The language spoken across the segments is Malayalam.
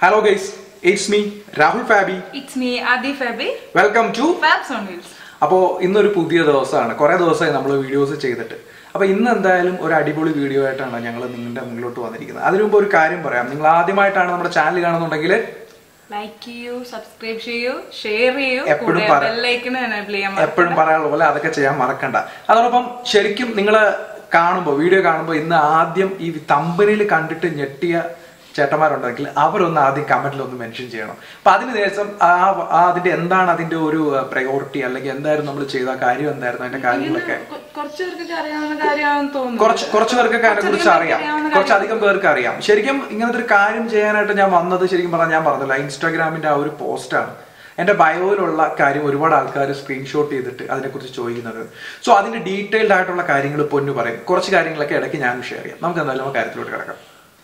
Hello guys it's me Rahul Fabi it's me Aadi Fabi welcome to Fabs on Wheels അപ്പോൾ ഇന്നൊരു പുതിയ ദിവസമാണ് കുറേ ദിവസമായി നമ്മൾ വീഡിയോസ് ചെയ്തിട്ട് അപ്പോൾ ഇന്ന് എന്തായാലും ഒരു അടിപൊളി വീഡിയോ ആയിട്ടാണ് ഞങ്ങൾ നിങ്ങളുടെ മുന്നിലോട്ട് വന്നിരിക്കുന്നത് അതിനു മുമ്പ് ഒരു കാര്യം പറയാം നിങ്ങൾ ആദ്യമായിട്ടാണ് നമ്മുടെ ചാനൽ കാണുന്നുണ്ടെങ്കിൽ ലൈക്ക് ചെയ്യൂ സബ്സ്ക്രൈബ് ചെയ്യൂ ഷെയർ ചെയ്യൂ എപ്പോഴും കൂടെ പറ- ബെല്ലൈക്കൺ എനേബിൾ ചെയ്യാൻ എപ്പോഴും പറയാനുള്ള പോലെ അതൊക്കെ ചെയ്യാൻ മറക്കണ്ട അതോടൊപ്പം ശരിക്കും നിങ്ങൾ കാണുമ്പോൾ വീഡിയോ കാണുമ്പോൾ ഇന്ന് ആദ്യം ഈ തമ്പനിൽ കണ്ടിട്ട് ഞെട്ടിയ ചേട്ടന്മാരുണ്ടെങ്കിൽ അവരൊന്ന് ആദ്യം കമന്റിൽ ഒന്ന് മെൻഷൻ ചെയ്യണം അപ്പൊ അതിന് ശേഷം ആ ആ അതിന്റെ എന്താണ് അതിന്റെ ഒരു പ്രയോറിറ്റി അല്ലെങ്കിൽ എന്തായിരുന്നു നമ്മൾ ചെയ്ത കാര്യം എന്തായിരുന്നു അതിന്റെ കാര്യങ്ങളൊക്കെ കുറച്ചു പേർക്കൊക്കെ അറിയാവുന്ന കാര്യമാണെന്ന് തോന്നുന്നു കുറച്ച് കുറച്ച് പേർക്കൊക്കെ അതിനെ കുറിച്ച് അറിയാം കുറച്ചധികം പേർക്ക് അറിയാം ശരിക്കും ഇങ്ങനത്തെ ഒരു കാര്യം ചെയ്യാനായിട്ട് ഞാൻ വന്നത് ശരിക്കും പറഞ്ഞാൽ ഞാൻ പറഞ്ഞില്ല ഇൻസ്റ്റാഗ്രാമിന്റെ ആ ഒരു പോസ്റ്റാണ് എന്റെ ബയോയിലുള്ള കാര്യം ഒരുപാട് ആൾക്കാർ സ്ക്രീൻഷോട്ട് ചെയ്തിട്ട് അതിനെക്കുറിച്ച് ചോദിക്കുന്നത് സോ അതിന്റെ ഡീറ്റെയിൽഡ് ആയിട്ടുള്ള കാര്യങ്ങൾ പൊന്നു പറയും കുറച്ച് കാര്യങ്ങളൊക്കെ ഇടയ്ക്ക് ഞാൻ ഷെയർ ചെയ്യാം നമുക്ക് എന്തായാലും ആ കാര്യത്തിലോട്ട് കിടക്കാം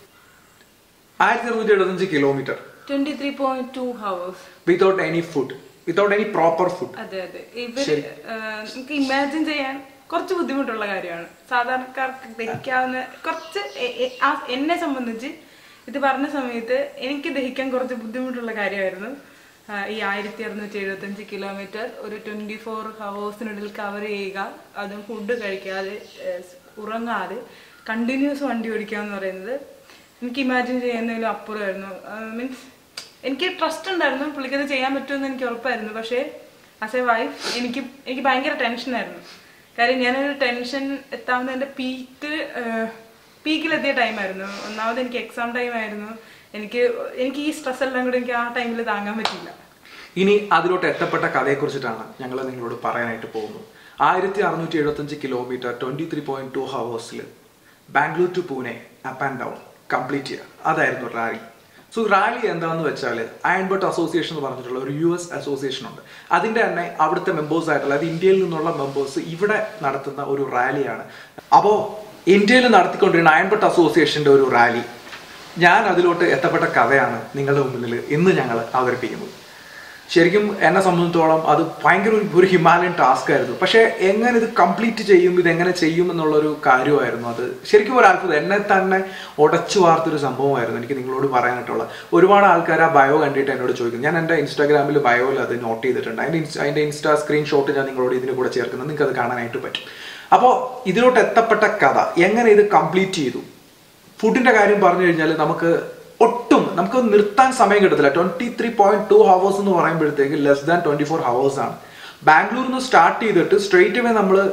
ആയിരത്തി അറുന്നൂറ്റി എഴുപത്തഞ്ച് kilometre twenty three point two hours without any food without any proper food അതെ അതെ ഇവർ നമുക്ക് ഇമാജിൻ ചെയ്യാൻ കുറച്ച് ബുദ്ധിമുട്ടുള്ള കാര്യമാണ് സാധാരണക്കാർക്ക് ദഹിക്കാവുന്ന കുറച്ച് എ- എ- ആ എന്നെ സംബന്ധിച്ച് ഇത് പറഞ്ഞ സമയത്ത് എനിക്ക് ദഹിക്കാൻ കുറച്ച് ബുദ്ധിമുട്ടുള്ള കാര്യമായിരുന്നു ആ, ഈ ആയിരത്തി അറുന്നൂറ്റി എഴുപത്തഞ്ച് കിലോമീറ്റർ ഒരു ട്വന്റി ഫോർ ഹവേഴ്സിനുള്ളിൽ കവർ ചെയ്യുക അതും ഫുഡ് കഴിക്കാതെ ഏഹ്, ഉറങ്ങാതെ കണ്ടിന്യൂസ് വണ്ടി ഓടിക്കുക എന്ന് പറയുന്നത് എനിക്ക് ഇമാജിൻ ചെയ്യുന്നതിലും അപ്പുറമായിരുന്നു മീൻസ് എനിക്ക് ട്രസ്റ്റ് ഉണ്ടായിരുന്നു പുള്ളിക്കത് ചെയ്യാൻ പറ്റുമെന്ന് എനിക്ക് ഉറപ്പായിരുന്നു പക്ഷേ ആസ് എ വൈഫ് എനിക്ക് എനിക്ക് ഭയങ്കര ടെൻഷനായിരുന്നു കാര്യം ഞാനൊരു ടെൻഷൻ എത്താവുന്നതിൻ്റെ പീക്ക് പീക്കിലെത്തിയ ടൈമായിരുന്നു ഒന്നാമത് എനിക്ക് എക്സാം ടൈം ആയിരുന്നു എനിക്ക് എനിക്ക് ഈ സ്ട്രെസ് എല്ലാം കൂടി എനിക്ക് ആ ടൈമിൽ താങ്ങാൻ പറ്റില്ല ഇനി അതിലോട്ട് എത്തപ്പെട്ട കഥയെക്കുറിച്ചിട്ടാണ് ഞങ്ങൾ നിങ്ങളോട് പറയാനായിട്ട് പോകുന്നത് ആയിരത്തി അറുന്നൂറ്റി എഴുപത്തഞ്ച് kilometre twenty three point two ഹവേഴ്സിൽ Bangalore to Pune up and down complete ചെയ്യുക അതായിരുന്നു റാലി സോ റാലി എന്താണെന്ന് വെച്ചാൽ അയൺബർട്ട് അസോസിയേഷൻ എന്ന് പറഞ്ഞിട്ടുള്ള ഒരു യു എസ് അസോസിയേഷൻ ഉണ്ട് അതിന്റെ തന്നെ അവിടുത്തെ മെമ്പേഴ്സ് ആയിട്ടുള്ള അതായത് ഇന്ത്യയിൽ നിന്നുള്ള മെമ്പേഴ്സ് ഇവിടെ നടത്തുന്ന ഒരു റാലിയാണ് അപ്പോൾ ഇന്ത്യയിൽ നടത്തിക്കൊണ്ടിരുന്ന അയൺബർട്ട് അസോസിയേഷന്റെ ഒരു റാലി ഞാൻ അതിലോട്ട് എത്തപ്പെട്ട കഥയാണ് നിങ്ങളുടെ മുന്നിൽ ഇന്ന് ഞങ്ങൾ അവതരിപ്പിക്കുന്നത് ശരിക്കും എന്നെ സംബന്ധിച്ചോളം അത് ഭയങ്കര ഒരു- ഒരു ഹിമാലയൻ ടാസ്ക് ആയിരുന്നു പക്ഷേ എങ്ങനെ ഇത് കംപ്ലീറ്റ് ചെയ്യും ഇത് എങ്ങനെ ചെയ്യും എന്നുള്ളൊരു കാര്യമായിരുന്നു അത് ശരിക്കും ഒരു അത്ഭുതം എന്നെ തന്നെ ഉടച്ചു വാർത്തൊരു സംഭവമായിരുന്നു എനിക്ക് നിങ്ങളോട് പറയാനായിട്ടുള്ള ഒരുപാട് ആൾക്കാർ ആ ബയോ കണ്ടിട്ട് എന്നോട് ചോദിക്കും ഞാൻ എൻ്റെ ഇൻസ്റ്റാഗ്രാമിൽ ബയോയിൽ അത് നോട്ട് ചെയ്തിട്ടുണ്ട് അതിൻ്റെ ഇൻസ്റ്റ അതിൻ്റെ ഇൻസ്റ്റാ സ്ക്രീൻഷോട്ട് ഞാൻ നിങ്ങളോട് ഇതിന് കൂടെ ചേർക്കുന്നത് നിങ്ങൾക്ക് അത് കാണാനായിട്ട് പറ്റും അപ്പോൾ ഇതിലോട്ട് എത്തപ്പെട്ട കഥ എങ്ങനെ ഇത് കംപ്ലീറ്റ് ചെയ്തു ഫുഡിന്റെ കാര്യം പറഞ്ഞു കഴിഞ്ഞാൽ നമുക്ക് ഒട്ടും നമുക്ക് നിർത്താൻ സമയം കിട്ടത്തില്ല twenty three point two hours എന്ന് പറയുമ്പോഴത്തേക്ക് less than twenty four hours ആണ് ബാംഗ്ലൂരിൽ നിന്ന് സ്റ്റാർട്ട് ചെയ്തിട്ട് സ്ട്രെയിറ്റ് വേ നമ്മൾ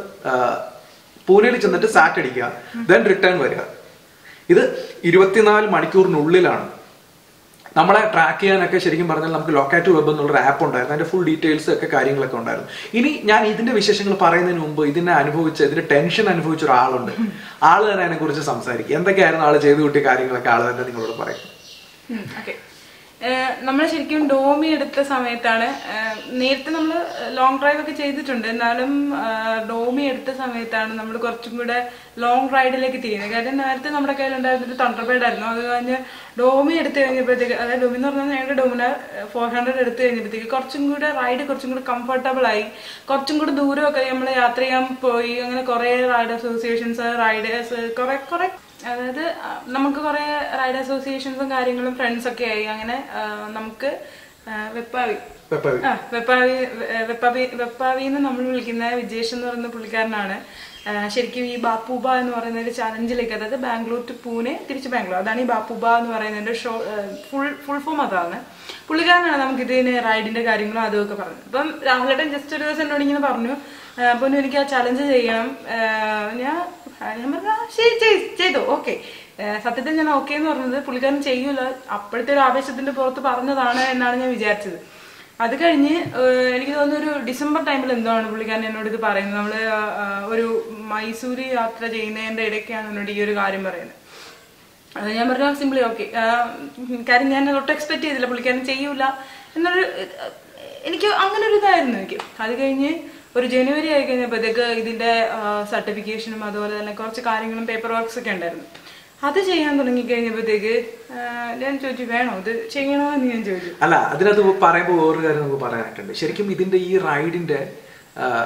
പൂനെയിൽ ചെന്നിട്ട് സാറ്റ് അടിക്കുക ദെൻ റിട്ടേൺ വരിക ഇത് ഇരുപത്തിനാല് മണിക്കൂറിനുള്ളിലാണ് നമ്മളെ ട്രാക്ക് ചെയ്യാനൊക്കെ ശരിക്കും പറഞ്ഞാൽ നമുക്ക് ലൊക്കാറ്റ് വെബ് എന്നുള്ള ആപ്പ് ഉണ്ടായിരുന്നു അതിന്റെ ഫുൾ ഡീറ്റെയിൽസ് ഒക്കെ കാര്യങ്ങളൊക്കെ ഉണ്ടായിരുന്നു ഇനി ഞാൻ ഇതിന്റെ വിശേഷങ്ങൾ പറയുന്നതിന് മുമ്പ് ഇതിനെ അനുഭവിച്ച ഇതിന്റെ ടെൻഷൻ അനുഭവിച്ച ഒരാളുണ്ട് ആള് തന്നെ അതിനെ കുറിച്ച് സംസാരിക്കും എന്തൊക്കെയായിരുന്നു ആള് ചെയ്തു കൂട്ടിയ കാര്യങ്ങളൊക്കെ ആള് തന്നെ നിങ്ങളോട് പറയും ഓക്കെ നമ്മൾ ശരിക്കും ഡോമി എടുത്ത സമയത്താണ് ഏഹ്, നേരത്തെ നമ്മൾ ലോങ് ഡ്രൈവ് ഒക്കെ ചെയ്തിട്ടുണ്ട് എന്നാലും ഏഹ്, ഡോമി എടുത്ത സമയത്താണ് നമ്മൾ കുറച്ചും കൂടെ ലോങ് റൈഡിലേക്ക് തിരിയുന്നത് കാര്യം നേരത്തെ നമ്മുടെ കയ്യിലുണ്ടായിരുന്നൊരു തണ്ടർബേഡ് ആയിരുന്നു അത് കഴിഞ്ഞ് ഡോമി എടുത്തു കഴിഞ്ഞപ്പോഴത്തേക്ക് അതായത് ഡോമി എന്ന് പറഞ്ഞാൽ ഞങ്ങളുടെ ഡോമിന് ഫോർ ഹൺഡ്രഡ് എടുത്തു കഴിഞ്ഞപ്പോഴത്തേക്ക് കുറച്ചും കൂടെ റൈഡ് കുറച്ചും കൂടെ കംഫർട്ടബിൾ ആയി കുറച്ചും കൂടെ ദൂരമൊക്കെ നമ്മൾ യാത്ര ചെയ്യാൻ പോയി അങ്ങനെ കുറേ റൈഡ് അസോസിയേഷൻസ് റൈഡേഴ്സ് കുറെ കുറെ അതായത് ആ, നമുക്ക് കുറെ റൈഡ് അസോസിയേഷൻസും കാര്യങ്ങളും ഫ്രണ്ട്സ് ഒക്കെ ആയി അങ്ങനെ ആ, നമുക്ക് ആ, വെപ്പാവി വെപ്പാവി. ആ വെപ്പാവി വെ- വെപ്പാവി വെപ്പാവി എന്ന് നമ്മൾ വിളിക്കുന്ന വിജേഷ് എന്ന് പറയുന്ന പുള്ളിക്കാരനാണ് ആ, ശരിക്കും ഈ ബാപ്പുബ എന്ന് പറയുന്ന ഒരു ചലഞ്ചിലേക്ക് അതായത് ബാംഗ്ലൂർ ടു പൂനെ തിരിച്ച് ബാംഗ്ലൂർ അതാണ് ഈ ബാപ്പുബ എന്ന് പറയുന്നതിന്റെ ഷോ ഫുൾ ഫുൾ ഫോം അതാണ് പുള്ളിക്കാരനാണ് നമുക്ക് ഇതിന് റൈഡിന്റെ കാര്യങ്ങളും അതുമൊക്കെ പറഞ്ഞത് അപ്പം രാഹുലേട്ടൻ ജസ്റ്റ് ഒരു ദിവസം എന്നോട് ഇങ്ങനെ പറഞ്ഞു ആ, അപ്പോൾ എനിക്ക് ആ ചലഞ്ച് ചെയ്യണം ആ, ഞാൻ ആ, ഞാൻ പറഞ്ഞു "ആ, ശരി ചെയ്- ചെയ്തോ ഓക്കെ സത്യത്തിൽ ഞാൻ ഓക്കെ എന്ന് പറഞ്ഞത് പുള്ളിക്കാരൻ ചെയ്യൂല അപ്പോഴത്തെ ഒരു ആവേശത്തിന്റെ പുറത്ത് പറഞ്ഞതാണ് എന്നാണ് ഞാൻ വിചാരിച്ചത് അത് കഴിഞ്ഞ് ഏഹ്, എനിക്ക് തോന്നുന്നു ഒരു ഡിസംബർ ടൈമിൽ എന്താണ് പുള്ളിക്കാരൻ എന്നോട് ഇത് പറയുന്നത് നമ്മള് ആ, ആ, ഒരു മൈസൂര് യാത്ര ചെയ്യുന്നതിന്റെ ഇടയ്ക്കാണ് എന്നോട് ഈ ഒരു കാര്യം പറയുന്നത് അത് ഞാൻ പറഞ്ഞു സിംപ്ലി ഓക്കെ കാര്യം ഞാൻ ഒട്ടും എക്സ്പെക്ട് ചെയ്തില്ല പുള്ളിക്കാരൻ ചെയ്യൂല എന്നൊരു ഏഹ്, എനിക്ക് അങ്ങനെ ഒരു ഇതായിരുന്നു എനിക്ക് അത് കഴിഞ്ഞ് ഒരു ജനുവരി ആയി കഴിഞ്ഞപ്പോഴത്തേക്ക് ഇതിന്റെ സർട്ടിഫിക്കേഷനും അതുപോലെ തന്നെ കുറച്ച് കാര്യങ്ങളും പേപ്പർ വർക്ക്സ് ഒക്കെ ഉണ്ടായിരുന്നു അത് ചെയ്യാൻ തുടങ്ങി കഴിഞ്ഞപ്പോഴത്തേക്ക് ഞാൻ ചോദിച്ചു വേണോ ഇത് ചെയ്യണോ എന്ന് ഞാൻ ചോദിച്ചു അല്ല അതിനകത്ത് പറയുമ്പോൾ വേറൊരു കാര്യം നമുക്ക് പറയാനായിട്ടുണ്ട് ശരിക്കും ഇതിന്റെ ഈ റൈഡിന്റെ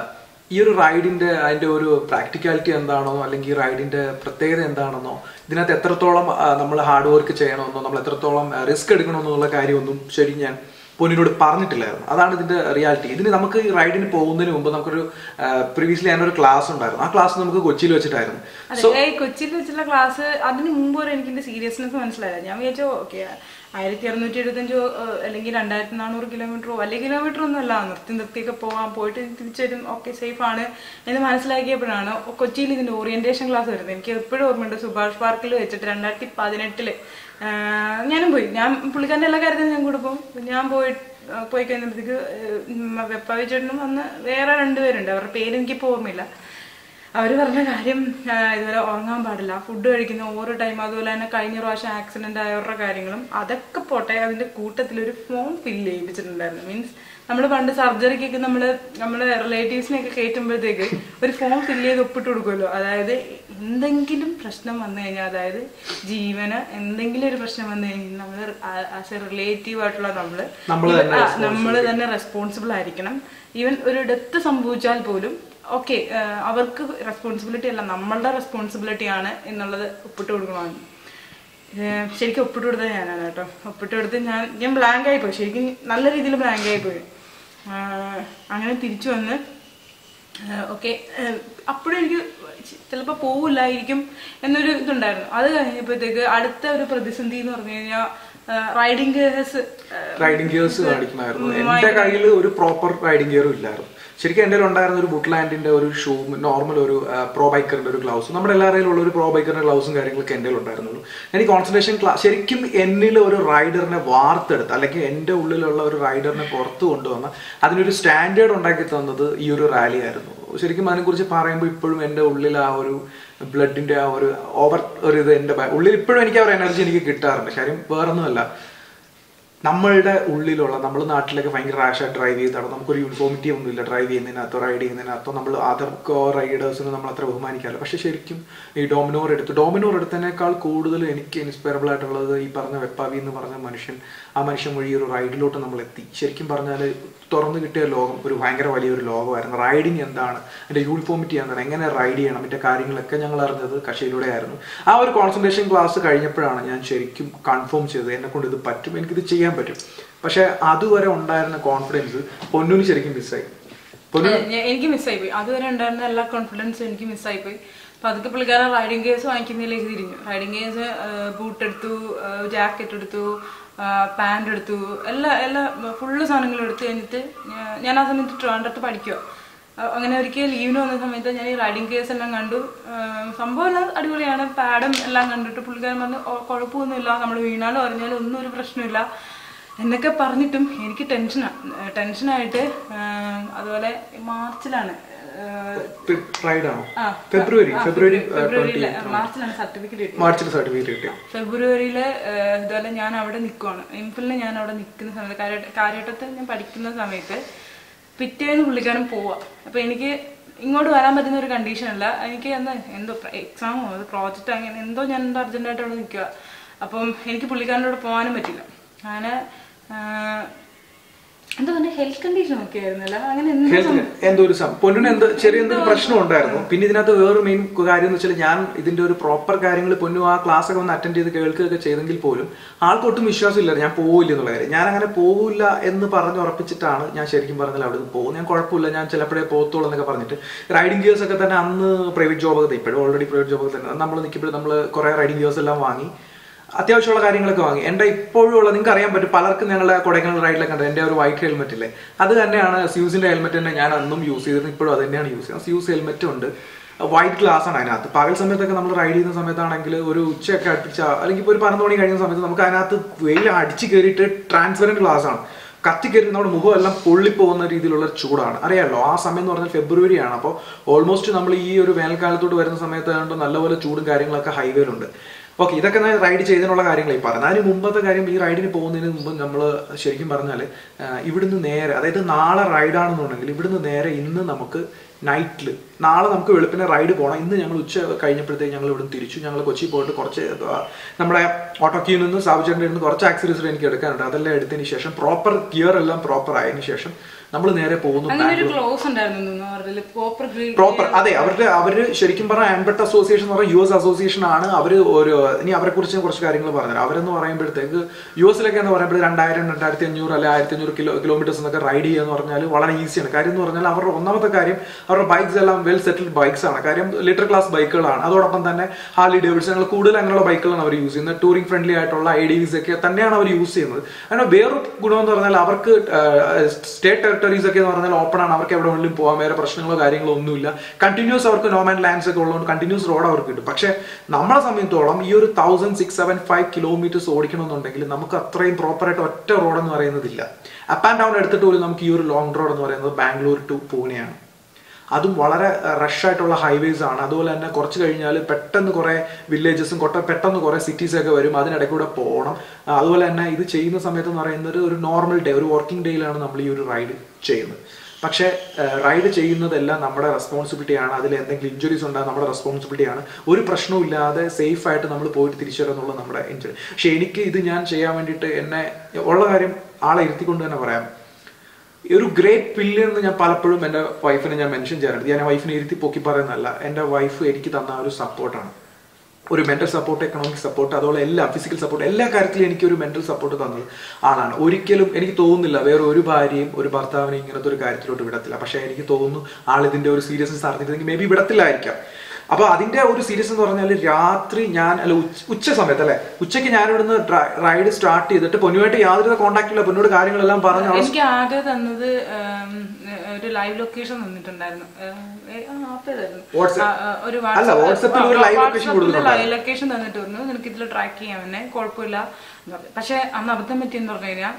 ഈ ഒരു റൈഡിന്റെ അതിന്റെ ഒരു പ്രാക്ടിക്കാലിറ്റി എന്താണോ അല്ലെങ്കിൽ ഈ റൈഡിന്റെ പ്രത്യേകത എന്താണെന്നോ ഇതിനകത്ത് എത്രത്തോളം നമ്മൾ ഹാർഡ് വർക്ക് ചെയ്യണമെന്നോ നമ്മൾ എത്രത്തോളം റിസ്ക് എടുക്കണമെന്നുള്ള കാര്യമൊന്നും ശരി ഞാൻ പൊന്നിനോട് പറഞ്ഞിട്ടില്ലായിരുന്നു അതാണ് ഇതിന്റെ റിയാലിറ്റി ഇതിന് നമുക്ക് ഈ റൈഡിന് പോകുന്നതിന് മുമ്പ് നമുക്കൊരു പ്രീവിയസ്ലി ഞാനൊരു ക്ലാസ് ഉണ്ടായിരുന്നു ആ ക്ലാസ് നമുക്ക് കൊച്ചിയിൽ വെച്ചിട്ടായിരുന്നു അതെ ഈ കൊച്ചിയിൽ വെച്ചുള്ള ക്ലാസ് അതിന് മുമ്പ് വരെ എനിക്ക് ഇതിന്റെ സീരിയസ്നെസ് മനസ്സിലായില്ല ഞാൻ വിചാരിച്ചു ഓക്കെ ആയിരത്തി അറുന്നൂറ്റി എഴുപത്തഞ്ചോ ഏഹ്, അല്ലെങ്കിൽ രണ്ടായിരത്തി നാനൂറ് കിലോമീറ്ററോ വലിയ കിലോമീറ്റർ ഒന്നും അല്ല നിർത്തി നിർത്തിയൊക്കെ പോകാൻ പോയിട്ട് തിരിച്ചു വരും ഓക്കെ സേഫ് ആണ് എന്ന് മനസ്സിലാക്കിയപ്പോഴാണ് കൊച്ചിയിൽ ഇതിന്റെ ഓറിയന്റേഷൻ ക്ലാസ് വരുന്നത് എനിക്ക് എപ്പോഴും ഓർമ്മയുണ്ട് സുഭാഷ് പാർക്കിൽ വെച്ചിട്ട് രണ്ടായിരത്തി പതിനെട്ടില് ഞാനും പോയി ഞാൻ പുള്ളിക്കാരൻ്റെ എല്ലാ കാര്യത്തിനും ഞാൻ കൂടെ പോകും ഞാൻ പോയി ആ, പോയി കഴിഞ്ഞപ്പോഴത്തേക്ക് വെപ്പാവി ചേട്ടനും വന്ന് വേറെ രണ്ടുപേരുണ്ട് അവരുടെ പേര് എനിക്കിപ്പോൾ ഓർമ്മയില്ല അവർ പറഞ്ഞ കാര്യം ആ, ഇതുപോലെ ഉറങ്ങാൻ പാടില്ല ഫുഡ് കഴിക്കുന്ന ഓരോ ടൈം അതുപോലെ തന്നെ കഴിഞ്ഞ പ്രാവശ്യം ആക്സിഡന്റ് ആയവരുടെ കാര്യങ്ങളും അതൊക്കെ പോട്ടെ അതിന്റെ കൂട്ടത്തിൽ ഒരു ഫോം ഫില്ല് ചെയ്യിപ്പിച്ചിട്ടുണ്ടായിരുന്നു മീൻസ് നമ്മൾ പണ്ട് സർജറിക്കൊക്കെ നമ്മൾ നമ്മുടെ റിലേറ്റീവ്സിനെയൊക്കെ കയറ്റുമ്പോഴത്തേക്ക് ഒരു ഫോം ഫില്ല് ചെയ്ത് ഒപ്പിട്ട് കൊടുക്കുമല്ലോ അതായത് എന്തെങ്കിലും പ്രശ്നം വന്നു കഴിഞ്ഞാൽ അതായത് ജീവന് എന്തെങ്കിലും ഒരു പ്രശ്നം വന്നു കഴിഞ്ഞാൽ നമ്മൾ ആസ് എ റിലേറ്റീവ് ആയിട്ടുള്ള നമ്മൾ നമ്മള് തന്നെ നമ്മൾ തന്നെ റെസ്പോൺസിബിൾ ആയിരിക്കണം ഈവൻ ഒരു ഡെത്ത് സംഭവിച്ചാൽ പോലും ഓക്കെ അവർക്ക് റെസ്പോൺസിബിലിറ്റി അല്ല നമ്മളുടെ റെസ്പോൺസിബിലിറ്റി ആണ് എന്നുള്ളത് ഒപ്പിട്ട് കൊടുക്കണമെന്ന് ഏഹ് ശരിക്കും ഒപ്പിട്ട് കൊടുത്തത് ഞാനാണ് കേട്ടോ ഒപ്പിട്ട് കൊടുത്ത് ഞാൻ ഞാൻ ബ്ലാങ്ക് ആയി പോയി ശരിക്കും നല്ല രീതിയിൽ ബ്ലാങ്ക് ആയി പോയി ആഹ് അങ്ങനെ തിരിച്ചു വന്ന് ഓക്കെ അപ്പോഴും എനിക്ക് ചിലപ്പോൾ പോവില്ലായിരിക്കും എന്നൊരു ഇതുണ്ടായിരുന്നു അത് കഴിഞ്ഞപ്പോഴത്തേക്ക് അടുത്ത ഒരു പ്രതിസന്ധി എന്ന് പറഞ്ഞു കഴിഞ്ഞാൽ റൈഡിങ് ഗേഴ്സ് റൈഡിംഗ് ഗിയേഴ്സ് കാണിക്കണമായിരുന്നു എന്റെ കയ്യിൽ ഒരു പ്രോപ്പർ റൈഡിംഗ് ഗിയറും ഇല്ലായിരുന്നു ശരിക്കും എൻ്റെ ഉണ്ടായിരുന്ന ഒരു ബുട്ട്ലാൻഡിന്റെ ഒരു ഷൂ നോർമൽ ഒരു പ്രോ ബൈക്കറിന്റെ ഒരു ഗ്ലൗസ് നമ്മുടെ എല്ലാവരെയും ഉള്ള ഒരു പ്രോ ബൈക്കറിന്റെ ഗ്ലൗസും കാര്യങ്ങളൊക്കെ എൻ്റെ ഉണ്ടായിരുന്നുള്ളൂ എനിക്ക് കോൺസെൻട്രേഷൻ ക്ലാസ് ശരിക്കും എന്നിൽ ഒരു റൈഡറിനെ വാർത്തെടുത്ത് അല്ലെങ്കിൽ എൻ്റെ ഉള്ളിലുള്ള ഒരു റൈഡറിനെ പുറത്ത് കൊണ്ടുവന്ന അതിനൊരു സ്റ്റാൻഡേർഡ് ഉണ്ടാക്കി തന്നത് ഈ ഒരു റാലി ആയിരുന്നു ശരിക്കും അതിനെക്കുറിച്ച് പറയുമ്പോൾ ഇപ്പോഴും എൻ്റെ ഉള്ളിൽ ആ ഒരു ബ്ലഡിന്റെ ആ ഒരു ഓവർ ഒരു ഇത് എൻ്റെ ബ- ഉള്ളിൽ ഇപ്പോഴും എനിക്ക് ആ ഒരു എനർജി എനിക്ക് കിട്ടാറുണ്ട് കാര്യം വേറൊന്നുമല്ല നമ്മളുടെ ഉള്ളിലുള്ള നമ്മൾ നാട്ടിലൊക്കെ ഭയങ്കര റാഷായിട്ട് ഡ്രൈവ് ചെയ്താണ് നമുക്കൊരു യൂണിഫോമിറ്റി ഒന്നുമില്ല ഡ്രൈവ് ചെയ്യുന്നതിനകത്തോ റൈഡ് ചെയ്യുന്നതിനകത്തോ നമ്മൾ അതർക്കോ റൈഡേഴ്സിന് നമ്മൾ അത്ര ബഹുമാനിക്കാറില്ല പക്ഷെ ശരിക്കും ഈ ഡോമിനോർ എടുത്ത് ഡോമിനോർ എടുത്തതിനേക്കാൾ കൂടുതൽ എനിക്ക് ഇൻസ്പയറബിൾ ആയിട്ടുള്ളത് ഈ പറഞ്ഞ വെപ്പാവി എന്ന് പറഞ്ഞ മനുഷ്യൻ ആ മനുഷ്യൻ വഴി ഒരു റൈഡിലോട്ട് നമ്മൾ എത്തി ശരിക്കും പറഞ്ഞാൽ തുറന്നു കിട്ടിയ ലോകം ഒരു ഭയങ്കര വലിയൊരു ലോകമായിരുന്നു റൈഡിങ് എന്താണ് അതിന്റെ യൂണിഫോമിറ്റി എന്താണ് എങ്ങനെ റൈഡ് ചെയ്യണം അതിന്റെ കാര്യങ്ങളൊക്കെ ഞങ്ങൾ അറിഞ്ഞത് കക്ഷയിലൂടെ ആയിരുന്നു ആ ഒരു കോൺസെൻട്രേഷൻ ക്ലാസ് കഴിഞ്ഞപ്പോഴാണ് ഞാൻ ശരിക്കും കൺഫേം ചെയ്തത് എന്നെ കൊണ്ട് ഇത് പറ്റും എനിക്കിത് ചെയ്യാൻ പറ്റും പക്ഷെ അതുവരെ ഉണ്ടായിരുന്ന കോൺഫിഡൻസ് പൊന്നൂന് ശരിക്കും മിസ്സായി പൊന്നു അതെ, ഞാൻ- എനിക്ക് മിസ്സായി പോയി അതുവരെ ഉണ്ടായിരുന്ന എല്ലാ കോൺഫിഡൻസും എനിക്ക് മിസ്സായി പോയി അപ്പൊ അതൊക്കെ പുള്ളിക്കാരൻ റൈഡിംഗ് ഗേഴ്സ് വാങ്ങിക്കുന്നതിലേക്ക് തിരിഞ്ഞു റൈഡിംഗ് ഗേഴ്സ് ബൂട്ട് എടുത്തു ജാക്കറ്റ് എടുത്തു പാൻറ് എടുത്തു എല്ലാ എല്ലാ ഫുള്ള് സാധനങ്ങളും എടുത്തു കഴിഞ്ഞിട്ട് ഞാ- ഞാൻ ആ സമയത്ത് ട്രിവാൻഡ്രത്ത് പഠിക്കുക അങ്ങനെ ഒരിക്കൽ ലീവിന് വന്ന സമയത്ത് ഞാൻ ഈ റൈഡിംഗ് കേസ് എല്ലാം കണ്ടു ആ, സംഭവം എല്ലാം അടിപൊളിയാണ് പാഡും എല്ലാം കണ്ടിട്ട് പുള്ളിക്കാരൻ പറഞ്ഞു "ഓ, കുഴപ്പമൊന്നുമില്ല നമ്മൾ വീണാലും അറിഞ്ഞാലും ഒന്നും ഒരു പ്രശ്നമില്ല എന്നൊക്കെ പറഞ്ഞിട്ടും എനിക്ക് ടെൻഷനാണ് ടെൻഷനായിട്ട് അതുപോലെ മാർച്ചിലാണ് റൈഡാണോ ആ, ഫെബ്രുവരി ആ, ഫെബ്രുവരി ഫെബ്രുവരിയില് മാർച്ചിലാണ് സർട്ടിഫിക്കറ്റ് കിട്ടിയത് മാർച്ചിൽ സർട്ടിഫിക്കറ്റ് കിട്ടി ഫെബ്രുവരിയില് ഏഹ്, ഇതുപോലെ ഞാൻ അവിടെ നിൽക്കുവാണ് ഇംഫിലിൽ ഞാൻ അവിടെ നിൽക്കുന്ന സമയത്ത് കാര്യ- കാര്യവട്ടത്ത് ഞാൻ പഠിക്കുന്ന സമയത്ത് പിറ്റേന്ന് പുള്ളിക്കാരൻ പോവാ അപ്പൊ എനിക്ക് ഇങ്ങോട്ട് വരാൻ പറ്റുന്ന ഒരു കണ്ടീഷൻ അല്ല എനിക്ക് അന്ന് എന്തോ എക്സാമോ അത് പ്രോജക്റ്റ് അങ്ങനെ എന്തോ ഞാൻ എന്തോ അർജന്റായിട്ട് അവിടെ നിൽക്കുക അപ്പം എനിക്ക് പുള്ളിക്കാരനോട് പോകാനും പറ്റില്ല അങ്ങനെ ആഹ്, എന്താ പറഞ്ഞ ഹെൽത്ത് കണ്ടീഷൻ ഒക്കെ ആയിരുന്നല്ലോ അങ്ങനെ എന്തോ ഹെൽത്ത് എന്തോ ഒരു സം- പൊന്നിന് എന്ത് ചെറിയ എന്തൊരു പ്രശ്നം ഉണ്ടായിരുന്നു പിന്നെ ഇതിനകത്ത് വേറൊരു മെയിൻ കാര്യം എന്ന് വെച്ചാൽ ഞാൻ ഇതിന്റെ ഒരു പ്രോപ്പർ കാര്യങ്ങൾ പൊന്നു ആ ക്ലാസ് ഒക്കെ ഒന്ന് അറ്റൻഡ് ചെയ്ത് കേൾക്കുകയൊക്കെ ചെയ്തെങ്കിൽ പോലും ആൾക്കൊട്ടും വിശ്വാസമില്ല ഞാൻ പോവില്ല എന്നുള്ള കാര്യം ഞാൻ അങ്ങനെ പോവില്ല എന്ന് പറഞ്ഞ് ഉറപ്പിച്ചിട്ടാണ് ഞാൻ ശരിക്കും പറഞ്ഞാൽ അവിടെ നിന്ന് പോകും ഞാൻ കുഴപ്പമില്ല ഞാൻ ചിലപ്പോഴേ പോകത്തുള്ളൂ എന്നൊക്കെ പറഞ്ഞിട്ട് റൈഡിംഗ് ഗിയേഴ്സ് ഒക്കെ തന്നെ അന്ന് പ്രൈവറ്റ് ജോബൊക്കെ ഇപ്പോഴും ഓൾറെഡി പ്രൈവറ്റ് ജോബൊക്കെ തന്നെ നമ്മൾ നിൽക്കുമ്പോൾ നമ്മൾ കുറേ റൈഡിംഗ് ഗിയേഴ്സ് എല്ലാം വാങ്ങി അത്യാവശ്യമുള്ള കാര്യങ്ങളൊക്കെ വാങ്ങി എൻ്റെ ഇപ്പോഴും ഉള്ള നിങ്ങൾക്ക് അറിയാൻ പറ്റും പലർക്കും ഞങ്ങളുടെ കൊടൈക്കനാൽ റൈഡിലൊക്കെ ഉണ്ട് എൻ്റെ ഒരു വൈറ്റ് ഹെൽമെറ്റ് ഇല്ലേ അത് തന്നെയാണ് സ്യൂസിന്റെ ഹെൽമെറ്റ് തന്നെ ഞാൻ അന്നും യൂസ് ചെയ്തിരുന്നു ഇപ്പോഴും അത് തന്നെയാണ് യൂസ് ചെയ്യുന്നത് സ്യൂസ് ഹെൽമെറ്റ് ഉണ്ട് വൈറ്റ് ഗ്ലാസ് ആണ് അതിനകത്ത് പകൽ സമയത്തൊക്കെ നമ്മൾ റൈഡ് ചെയ്യുന്ന സമയത്താണെങ്കിൽ ഒരു ഉച്ചയൊക്കെ അടുപ്പിച്ച അല്ലെങ്കിൽ ഇപ്പോൾ ഒരു പതിനൊന്ന് മണി കഴിയുന്ന സമയത്ത് നമുക്ക് അതിനകത്ത് വെയിൽ അടിച്ച് കയറിയിട്ട് ട്രാൻസ്പെറൻറ്റ് ഗ്ലാസ് ആണ് കത്തി കയറി നമ്മുടെ മുഖം എല്ലാം പൊള്ളിപ്പോകുന്ന രീതിയിലുള്ള ചൂടാണ് അറിയാലോ ആ സമയം എന്ന് പറഞ്ഞാൽ ഫെബ്രുവരി ആണ് അപ്പോൾ ഓൾമോസ്റ്റ് നമ്മൾ ഈ ഒരു വേനൽക്കാലത്തോട്ട് വരുന്ന സമയത്ത് ആയതുകൊണ്ട് നല്ലപോലെ ചൂടും കാര്യങ്ങളൊക്കെ ഹൈവേയിലുണ്ട് ഓക്കെ ഇതൊക്കെ ഞാൻ റൈഡ് ചെയ്തതിനുള്ള കാര്യങ്ങൾ ഈ പറഞ്ഞത് അതിന് മുമ്പത്തെ കാര്യം ഈ റൈഡിന് പോകുന്നതിന് മുമ്പ് നമ്മൾ ശരിക്കും പറഞ്ഞാൽ ഇവിടുന്ന് നേരെ അതായത് നാളെ റൈഡാണെന്നുണ്ടെങ്കിൽ ഇവിടുന്ന് നേരെ ഇന്ന് നമുക്ക് നൈറ്റിൽ നാളെ നമുക്ക് വെളുപ്പിനെ റൈഡ് പോകണം ഇന്ന് ഞങ്ങൾ ഉച്ച കഴിഞ്ഞപ്പോഴത്തേക്ക് ഞങ്ങൾ ഇവിടുന്ന് തിരിച്ചു ഞങ്ങൾ കൊച്ചി പോയിട്ട് കുറച്ച് ആ, നമ്മുടെ ഓട്ടോക്കിയിൽ നിന്ന് സാബുചേട്ടൻ്റെ നിന്ന് കുറച്ച് ആക്സറീസ് എനിക്ക് എടുക്കാനുണ്ട് അതെല്ലാം എടുത്തതിന് ശേഷം പ്രോപ്പർ ഗിയർ എല്ലാം പ്രോപ്പർ ആയതിനു ശേഷം നമ്മൾ നേരെ പോകുന്നു അങ്ങനെ ഒരു ക്ലോസ് ഉണ്ടായിരുന്നു എന്ന് തോന്നുന്നു അവരുടെ കോപ്പർ ഗ്രീൻ പ്രോപ്പർ അതെ അവരുടെ അവര് ശരിക്കും പറഞ്ഞാൽ ആംബർട്ട് അസോസിയേഷൻ എന്ന് പറഞ്ഞാൽ യു എസ് അസോസിയേഷൻ ആണ് അവര് ഒരു ഇനി അവരെ കുറിച്ച് കുറച്ച് കാര്യങ്ങൾ പറഞ്ഞു അവരെന്ന് പറയുമ്പോഴത്തേക്ക് യു എസിലൊക്കെ എന്ന് പറയുമ്പോൾ രണ്ടായിരം രണ്ടായിരത്തി അഞ്ഞൂറ് അല്ലെ ആയിരത്തി അഞ്ഞൂറ് കിലോ കിലോമീറ്റേഴ്സ് എന്നൊക്കെ റൈഡ് ചെയ്യുക എന്ന് പറഞ്ഞാൽ വളരെ ഈസിയാണ് കാര്യം എന്ന് പറഞ്ഞാൽ അവരുടെ ഒന്നാമത്തെ കാര്യം അവരുടെ ബൈക്സ് എല്ലാം വെൽ സെറ്റിൽഡ് ബൈക്സ് ആണ് കാര്യം ലിറ്റർ ക്ലാസ് ബൈക്കുകളാണ് അതോടൊപ്പം തന്നെ ഹാർലി ഡേവിഡ്സൺ ഞങ്ങൾ കൂടുതൽ അങ്ങനെയുള്ള ബൈക്കുകളാണ് അവർ യൂസ് ചെയ്യുന്നത് ടൂറിംഗ് ഫ്രണ്ട്ലി ആയിട്ടുള്ള ഐ ഡി വിസ് ഒക്കെ തന്നെയാണ് അവർ യൂസ് ചെയ്യുന്നത് അങ്ങനെ വേറൊരു ഗുണം എന്ന് പറഞ്ഞാൽ അവർക്ക് സ്റ്റേറ്റ് ടെറിട്ടറീസ് ഒക്കെ എന്ന് പറഞ്ഞാൽ ഓപ്പൺ ആണ് അവർക്ക് എവിടെ വേണമെങ്കിലും പോകാൻ വേറെ പ്രശ്നങ്ങളോ കാര്യങ്ങളോ ഒന്നുമില്ല കണ്ടിന്യൂസ് അവർക്ക് നോമാൻ ലാൻഡ്സ് ഒക്കെ ഉള്ളതുകൊണ്ട് കണ്ടിന്യൂസ് റോഡ് അവർക്ക് കിട്ടും പക്ഷേ നമ്മളെ സംബന്ധിച്ചോളം ഈ ഒരു thousand six seven five kilometres ഓടിക്കണമെന്നുണ്ടെങ്കിൽ നമുക്ക് അത്രയും പ്രോപ്പറായിട്ട് ഒറ്റ റോഡ് എന്ന് പറയുന്നതില്ല അപ്പ് ആൻഡ് ഡൗൺ എടുത്തിട്ട് പോലും നമുക്ക് ഈ ഒരു ലോങ് റോഡ് എന്ന് പറയുന്നത് ബാംഗ്ലൂർ ടു പൂനെയാണ് അതും വളരെ റഷ് ആയിട്ടുള്ള ഹൈവേസ് ആണ് അതുപോലെ തന്നെ കുറച്ച് കഴിഞ്ഞാൽ പെട്ടെന്ന് കുറേ വില്ലേജസും കൊട്ട പെട്ടെന്ന് കുറേ സിറ്റീസ് ഒക്കെ വരും അതിനിടയ്ക്കൂടെ പോകണം ആ, അതുപോലെ തന്നെ ഇത് ചെയ്യുന്ന സമയത്ത് എന്ന് പറയുന്നത് ഒരു നോർമൽ ഡേ ഒരു വർക്കിംഗ് ഡേയിലാണ് നമ്മൾ ഈ ഒരു റൈഡ് ചെയ്യുന്നത് പക്ഷേ റൈഡ് ചെയ്യുന്നതെല്ലാം നമ്മുടെ റെസ്പോൺസിബിലിറ്റി ആണ് അതിൽ എന്തെങ്കിലും ഇഞ്ചുറീസ് ഉണ്ടാകും നമ്മുടെ റെസ്പോൺസിബിലിറ്റി ആണ് ഒരു പ്രശ്നവും ഇല്ലാതെ സേഫ് ആയിട്ട് നമ്മൾ പോയിട്ട് തിരിച്ചു വരാന്നുള്ള നമ്മുടെ ഇഞ്ചുറി പക്ഷെ എനിക്ക് ഇത് ഞാൻ ചെയ്യാൻ വേണ്ടിയിട്ട് എന്നെ ഉള്ള കാര്യം ആളെ ഇരുത്തിക്കൊണ്ട് തന്നെ പറയാം ഒരു ഗ്രേറ്റ് പില്ല് എന്ന് ഞാൻ പലപ്പോഴും എൻ്റെ വൈഫിനെ ഞാൻ മെൻഷൻ ചെയ്യാറുണ്ട് ഞാൻ വൈഫിനെ ഇരുത്തി പൊക്കി പറയുന്നതല്ല എൻ്റെ വൈഫ് എനിക്ക് തന്ന ഒരു സപ്പോർട്ടാണ് ഒരു മെന്റൽ സപ്പോർട്ട് എക്കണോമിക് സപ്പോർട്ട് അതുപോലെ എല്ലാ ഫിസിക്കൽ സപ്പോർട്ട് എല്ലാ കാര്യത്തിലും എനിക്ക് ഒരു മെന്റൽ സപ്പോർട്ട് തന്നത് ആളാണ് ഒരിക്കലും എനിക്ക് തോന്നുന്നില്ല വേറെ ഒരു ഭാര്യയും ഒരു ഭർത്താവിനെ ഇങ്ങനത്തെ ഒരു കാര്യത്തിലോട്ട് വിടത്തില്ല പക്ഷേ എനിക്ക് തോന്നുന്നു ആൾ ഇതിന്റെ ഒരു സീരിയസ്നെസ് അറിഞ്ഞിരുന്നെങ്കിൽ മേ ബി വിടത്തില്ലായിരിക്കാം അപ്പൊ അതിന്റെ ഒരു സീരിയസ് എന്ന് പറഞ്ഞാൽ രാത്രി ഞാൻ അല്ല ഉച്ച- ഉച്ച സമയത്ത് അല്ലെ ഉച്ചയ്ക്ക് ഞാൻ ഇവിടുന്ന് റൈഡ് സ്റ്റാർട്ട് ചെയ്തിട്ട് പൊന്നുമായിട്ട് യാതൊരു കോൺടാക്ട് ഇല്ല പൊന്നോട് കാര്യങ്ങളെല്ലാം പറഞ്ഞ് അവളെ എനിക്ക് ആകെ തന്നത് ഉം, ഒരു ലൈവ് ലൊക്കേഷൻ തന്നിട്ടുണ്ടായിരുന്നു WhatsApp? അല്ല, WhatsApp ൽ ഒരു live location കൊടുത്തിട്ടുണ്ടായിരുന്നു. ലൈവ് ലൊക്കേഷൻ തന്നിട്ട് പറഞ്ഞു നിനക്ക് ഇതിൽ ട്രാക്ക് ചെയ്യാൻ തന്നെ കുഴപ്പമില്ല എന്ന് പറഞ്ഞു. പക്ഷെ അന്ന് അബദ്ധം പറ്റിയെന്ന് പറഞ്ഞു കഴിഞ്ഞാൽ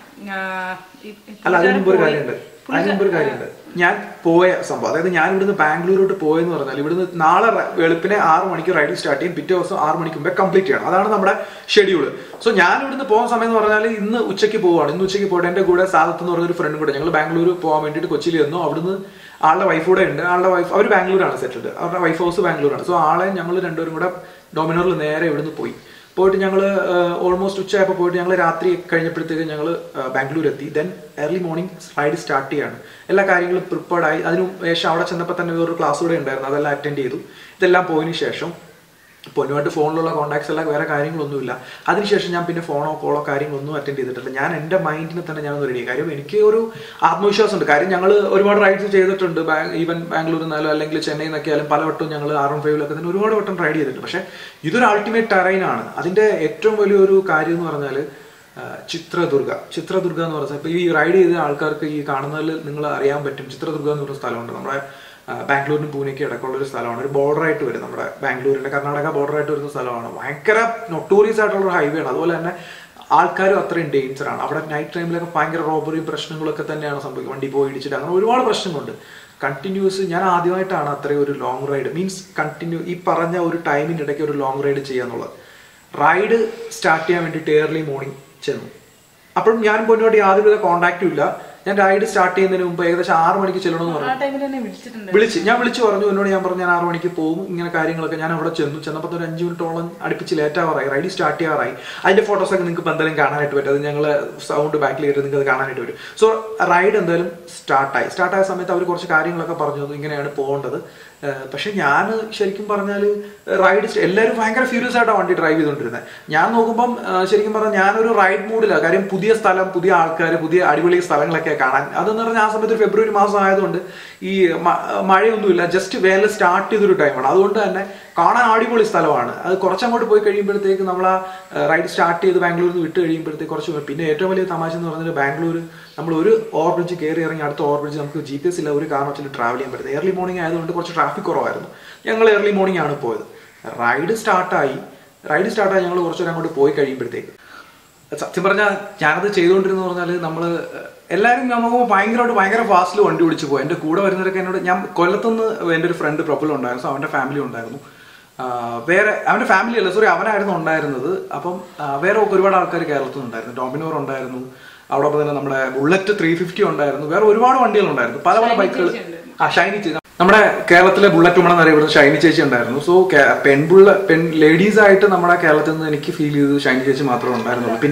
അല്ല അതിന് മുമ്പ് ഒരു കാര്യമുണ്ട് അതിന് മുമ്പ് ഒരു കാര്യമുണ്ട് ഞാൻ പോയ സംഭവം അതായത് ഞാൻ ഇവിടുന്ന് ബാംഗ്ലൂരോട്ട് പോയെന്ന് പറഞ്ഞാൽ ഇവിടുന്ന് നാളെ റ- വെളുപ്പിനെ ആറ് മണിക്ക് റൈഡിങ് സ്റ്റാർട്ട് ചെയ്യും പിറ്റേ ദിവസം ആറ് മണിക്ക് മുമ്പേ കംപ്ലീറ്റ് ചെയ്യണം അതാണ് നമ്മുടെ ഷെഡ്യൂൾ സോ ഞാൻ ഇവിടുന്ന് പോകുന്ന സമയം എന്ന് പറഞ്ഞാൽ ഇന്ന് ഉച്ചയ്ക്ക് പോവാണ് ഇന്ന് ഉച്ചയ്ക്ക് പോയിട്ട് എൻ്റെ കൂടെ സാദത്ത് എന്ന് പറഞ്ഞ ഒരു ഫ്രണ്ട് കൂടെ ഞങ്ങൾ ബാംഗ്ലൂർ പോകാൻ വേണ്ടിയിട്ട് കൊച്ചിയിൽ ചെന്നു അവിടുന്ന് ആളുടെ വൈഫ് കൂടെ ഉണ്ട് ആളുടെ വൈഫ് അവർ ബാംഗ്ലൂരാണ് സെറ്റിൽഡ് അവരുടെ വൈഫ് ഹൗസ് ബാംഗ്ലൂരാണ് സോ ആളെ ഞങ്ങൾ രണ്ടുപേരും കൂടെ ഡൊമിനോറിൽ നേരെ ഇവിടുന്ന് പോയി പോയിട്ട് ഞങ്ങൾ ഓൾമോസ്റ്റ് ഉച്ചയായപ്പോൾ പോയിട്ട് ഞങ്ങൾ രാത്രി കഴിഞ്ഞപ്പോഴത്തേക്ക് ഞങ്ങൾ ബാംഗ്ലൂർ എത്തി then early morning ride start ചെയ്യാണ് എല്ലാ കാര്യങ്ങളും പ്രിപ്പയർഡ് ആയി അതിനു ശേഷം അവിടെ ചെന്നപ്പോൾ തന്നെ വേറൊരു ക്ലാസ് കൂടെ ഉണ്ടായിരുന്നു അതെല്ലാം അറ്റൻഡ് ചെയ്തു ഇതെല്ലാം പോയതിന് ശേഷം പൊന്നുമായിട്ട് ഫോണിലുള്ള കോൺടാക്ട്സ് എല്ലാം വേറെ കാര്യങ്ങളൊന്നുമില്ല അതിനുശേഷം ഞാൻ പിന്നെ ഫോണോ കോളോ കാര്യങ്ങളൊന്നും അറ്റൻഡ് ചെയ്തിട്ടില്ല ഞാൻ എൻ്റെ മൈൻഡിനെ തന്നെ ഞാൻ ഒന്ന് റെഡി കാര്യം എനിക്ക് ഒരു ആത്മവിശ്വാസമുണ്ട് കാര്യം ഞങ്ങൾ ഒരുപാട് റൈഡ്സ് ചെയ്തിട്ടുണ്ട് ഈവൻ ബാംഗ്ലൂരിൽ നിന്നാലും അല്ലെങ്കിൽ ചെന്നൈയിൽ നിന്നൊക്കെ ആയാലും പലവട്ടവും ഞങ്ങൾ ആർ വൺ ഫൈവിലൊക്കെ തന്നെ ഒരുപാട് വട്ടം റൈഡ് ചെയ്തിട്ടുണ്ട് പക്ഷേ ഇതൊരു അൾട്ടിമേറ്റ് ടെറൈൻ ആണ് അതിൻ്റെ ഏറ്റവും വലിയൊരു കാര്യം എന്ന് പറഞ്ഞാൽ ചിത്രദുർഗ ചിത്രദുർഗ എന്ന് പറഞ്ഞാൽ ഇപ്പോൾ ഈ റൈഡ് ചെയ്ത ആൾക്കാർക്ക് ഈ കാണുന്നതിൽ നിങ്ങൾ അറിയാൻ പറ്റും ചിത്രദുർഗ എന്ന് പറഞ്ഞ സ്ഥലമുണ്ട് നമ്മുടെ ആ, ബാംഗ്ലൂരിനും പൂനെക്ക് ഇടയ്ക്കുള്ള ഒരു സ്ഥലമാണ് ഒരു border ആയിട്ട് വരും നമ്മുടെ ബാംഗ്ലൂരിന്റെ കർണാടക border ആയിട്ട് വരുന്ന സ്ഥലമാണ് ഭയങ്കര നൊട്ടോറിയസ് ആയിട്ടുള്ള ഒരു ഹൈവേ ആണ് അതുപോലെ തന്നെ ആൾക്കാരും അത്രയും ഡേഞ്ചർ ആണ് അവിടെ നൈറ്റ് ടൈമിലൊക്കെ ഭയങ്കര റോബറിയും പ്രശ്നങ്ങളൊക്കെ തന്നെയാണ് സംഭവിക്കുന്നത് വണ്ടി പോയി ഇടിച്ചിട്ട് അങ്ങനെ ഒരുപാട് പ്രശ്നങ്ങളുണ്ട് കണ്ടിന്യൂസ് ഞാൻ ആദ്യമായിട്ടാണ് അത്രയും ഒരു ലോങ് റൈഡ് മീൻസ് കണ്ടിന്യൂ ഈ പറഞ്ഞ ഒരു ടൈമിൻ്റെ ഇടയ്ക്ക് ഒരു ലോങ് റൈഡ് ചെയ്യാന്നുള്ളത് റൈഡ് സ്റ്റാർട്ട് ചെയ്യാൻ വേണ്ടിയിട്ട് ഏർലി മോർണിംഗ് ചെന്നു അപ്പോഴും ഞാൻ പൊന്നോട്ട് യാതൊരുവിധ കോൺടാക്റ്റും ഇല്ല ഞാൻ റൈഡ് സ്റ്റാർട്ട് ചെയ്യുന്നതിന് മുമ്പ് ഏകദേശം ആറ് മണിക്ക് ചെല്ലണമെന്ന് പറഞ്ഞു ആ ടൈമിൽ തന്നെ വിളിച്ചിട്ടുണ്ട് വിളിച്ച് ഞാൻ വിളിച്ചു പറഞ്ഞു എന്നോട് ഞാൻ പറഞ്ഞു ഞാൻ ആറ് മണിക്ക് പോകും ഇങ്ങനെ കാര്യങ്ങളൊക്കെ ഞാൻ അവിടെ ചെന്നു ചെന്നപ്പോൾ ഒരു അഞ്ച് മിനിറ്റോളം അടുപ്പിച്ച് ലേറ്റ് ആവാറായി റൈഡ് സ്റ്റാർട്ട് ചെയ്യാറായി അതിന്റെ ഫോട്ടോസ് ഒക്കെ നിങ്ങൾക്ക് ഇപ്പം എന്തായാലും കാണാനായിട്ട് പറ്റും അത് ഞങ്ങൾ സൗണ്ട് ബാക്കിൽ കയറി നിങ്ങൾക്ക് അത് കാണാനായിട്ട് വരും സോ റൈഡ് എന്തായാലും സ്റ്റാർട്ടായി സ്റ്റാർട്ടായ സമയത്ത് അവർ കുറച്ച് കാര്യങ്ങളൊക്കെ പറഞ്ഞു തന്നു ഇങ്ങനെയാണ് പോകേണ്ടത് ഏഹ് പക്ഷെ ഞാൻ ശരിക്കും പറഞ്ഞാൽ റൈഡ് എല്ലാവരും ഭയങ്കര ഫ്യൂരിയസ് ആയിട്ടാണ് വണ്ടി ഡ്രൈവ് ചെയ്തുകൊണ്ടിരുന്നത് ഞാൻ നോക്കുമ്പം ഏഹ് ശരിക്കും പറഞ്ഞാൽ ഞാനൊരു റൈഡ് മൂഡിലാണ് കാര്യം പുതിയ സ്ഥലം പുതിയ ആൾക്കാർ പുതിയ അടിപൊളി സ്ഥലങ്ങളൊക്കെ കാണാൻ അതെന്ന് പറഞ്ഞാൽ ആ സമയത്ത് ഒരു ഫെബ്രുവരി മാസം ആയതുകൊണ്ട് ഈ മ- മഴയൊന്നുമില്ല ജസ്റ്റ് വേനൽ സ്റ്റാർട്ട് ചെയ്തൊരു ടൈമാണ് അതുകൊണ്ട് തന്നെ കാണാൻ അടിപൊളി സ്ഥലമാണ് അത് കുറച്ചങ്ങോട്ട് പോയി കഴിയുമ്പോഴത്തേക്ക് നമ്മൾ ആ റൈഡ് സ്റ്റാർട്ട് ചെയ്ത് ബാംഗ്ലൂരിൽ നിന്ന് വിട്ട് കഴിയുമ്പോഴത്തേക്ക് കുറച്ച് പിന്നെ ഏറ്റവും വലിയ തമാശ എന്ന് പറഞ്ഞാൽ ബാംഗ്ലൂർ നമ്മൾ ഒരു ഓവർ ബ്രിഡ്ജ് കയറി ഇറങ്ങി അടുത്ത ഓവർ ബ്രിഡ്ജ് നമുക്ക് ജി പി എസ് ഇല്ല ഒരു കാരണവച്ചാൽ ട്രാവൽ ചെയ്യാൻ പറ്റുന്നത് ഏർലി മോർണിംഗ് ആയതുകൊണ്ട് കുറച്ച് ട്രാഫിക് കുറവായിരുന്നു ഞങ്ങൾ ഏർലി മോർണിംഗ് ആണ് പോയത് റൈഡ് സ്റ്റാർട്ടായി റൈഡ് സ്റ്റാർട്ടായി ഞങ്ങൾ കുറച്ചുകൂടെ അങ്ങോട്ട് പോയി കഴിയുമ്പോഴത്തേക്ക് സത്യം പറഞ്ഞാൽ ഞാനത് ചെയ്തുകൊണ്ടിരുന്ന പറഞ്ഞാൽ നമ്മൾ എല്ലാവരും നമുക്ക് ഭയങ്കരമായിട്ട് ഭയങ്കര ഫാസ്റ്റിൽ വണ്ടി ഓടിച്ചു പോയി എൻ്റെ കൂടെ വരുന്നവരൊക്കെ എന്നോട് ഞാൻ കൊല്ലത്തുനിന്ന് എൻ്റെ ഒരു ഫ്രണ്ട് പ്രൊഫൈൽ ഉണ്ടായിരുന്നു സോ അവൻ്റെ ഫാമിലി ഉണ്ടായിരുന്നു ആ, വേറെ അവൻ്റെ ഫാമിലി അല്ല സോറി അവനായിരുന്നു ഉണ്ടായിരുന്നത് അപ്പം ആ, വേറെ ഒക്കെ ഒരുപാട് ആൾക്കാർ കേരളത്തിൽ നിന്നുണ്ടായിരുന്നു ഡോമിനോർ ഉണ്ടായിരുന്നു അവിടെ തന്നെ നമ്മുടെ ബുള്ളറ്റ് ത്രീ ഫിഫ്റ്റി ഉണ്ടായിരുന്നു വേറെ ഒരുപാട് വണ്ടികൾ ഉണ്ടായിരുന്നു പല പല ബൈക്കുകൾ ആ ഷൈനി ചേച്ചി നമ്മുടെ കേരളത്തിലെ ബുള്ളറ്റ് ഉമ്മണെന്ന് അറിയപ്പെടുന്ന ഷൈനി ചേച്ചി ഉണ്ടായിരുന്നു സോ പെൺപുള്ള പെൺ ലേഡീസ് ആയിട്ട് നമ്മുടെ കേരളത്തിൽ നിന്ന് എനിക്ക് ഫീൽ ചെയ്തത് ഷൈനി ചേച്ചി മാത്രമേ ഉണ്ടായിരുന്നുള്ളൂ പിന്നെ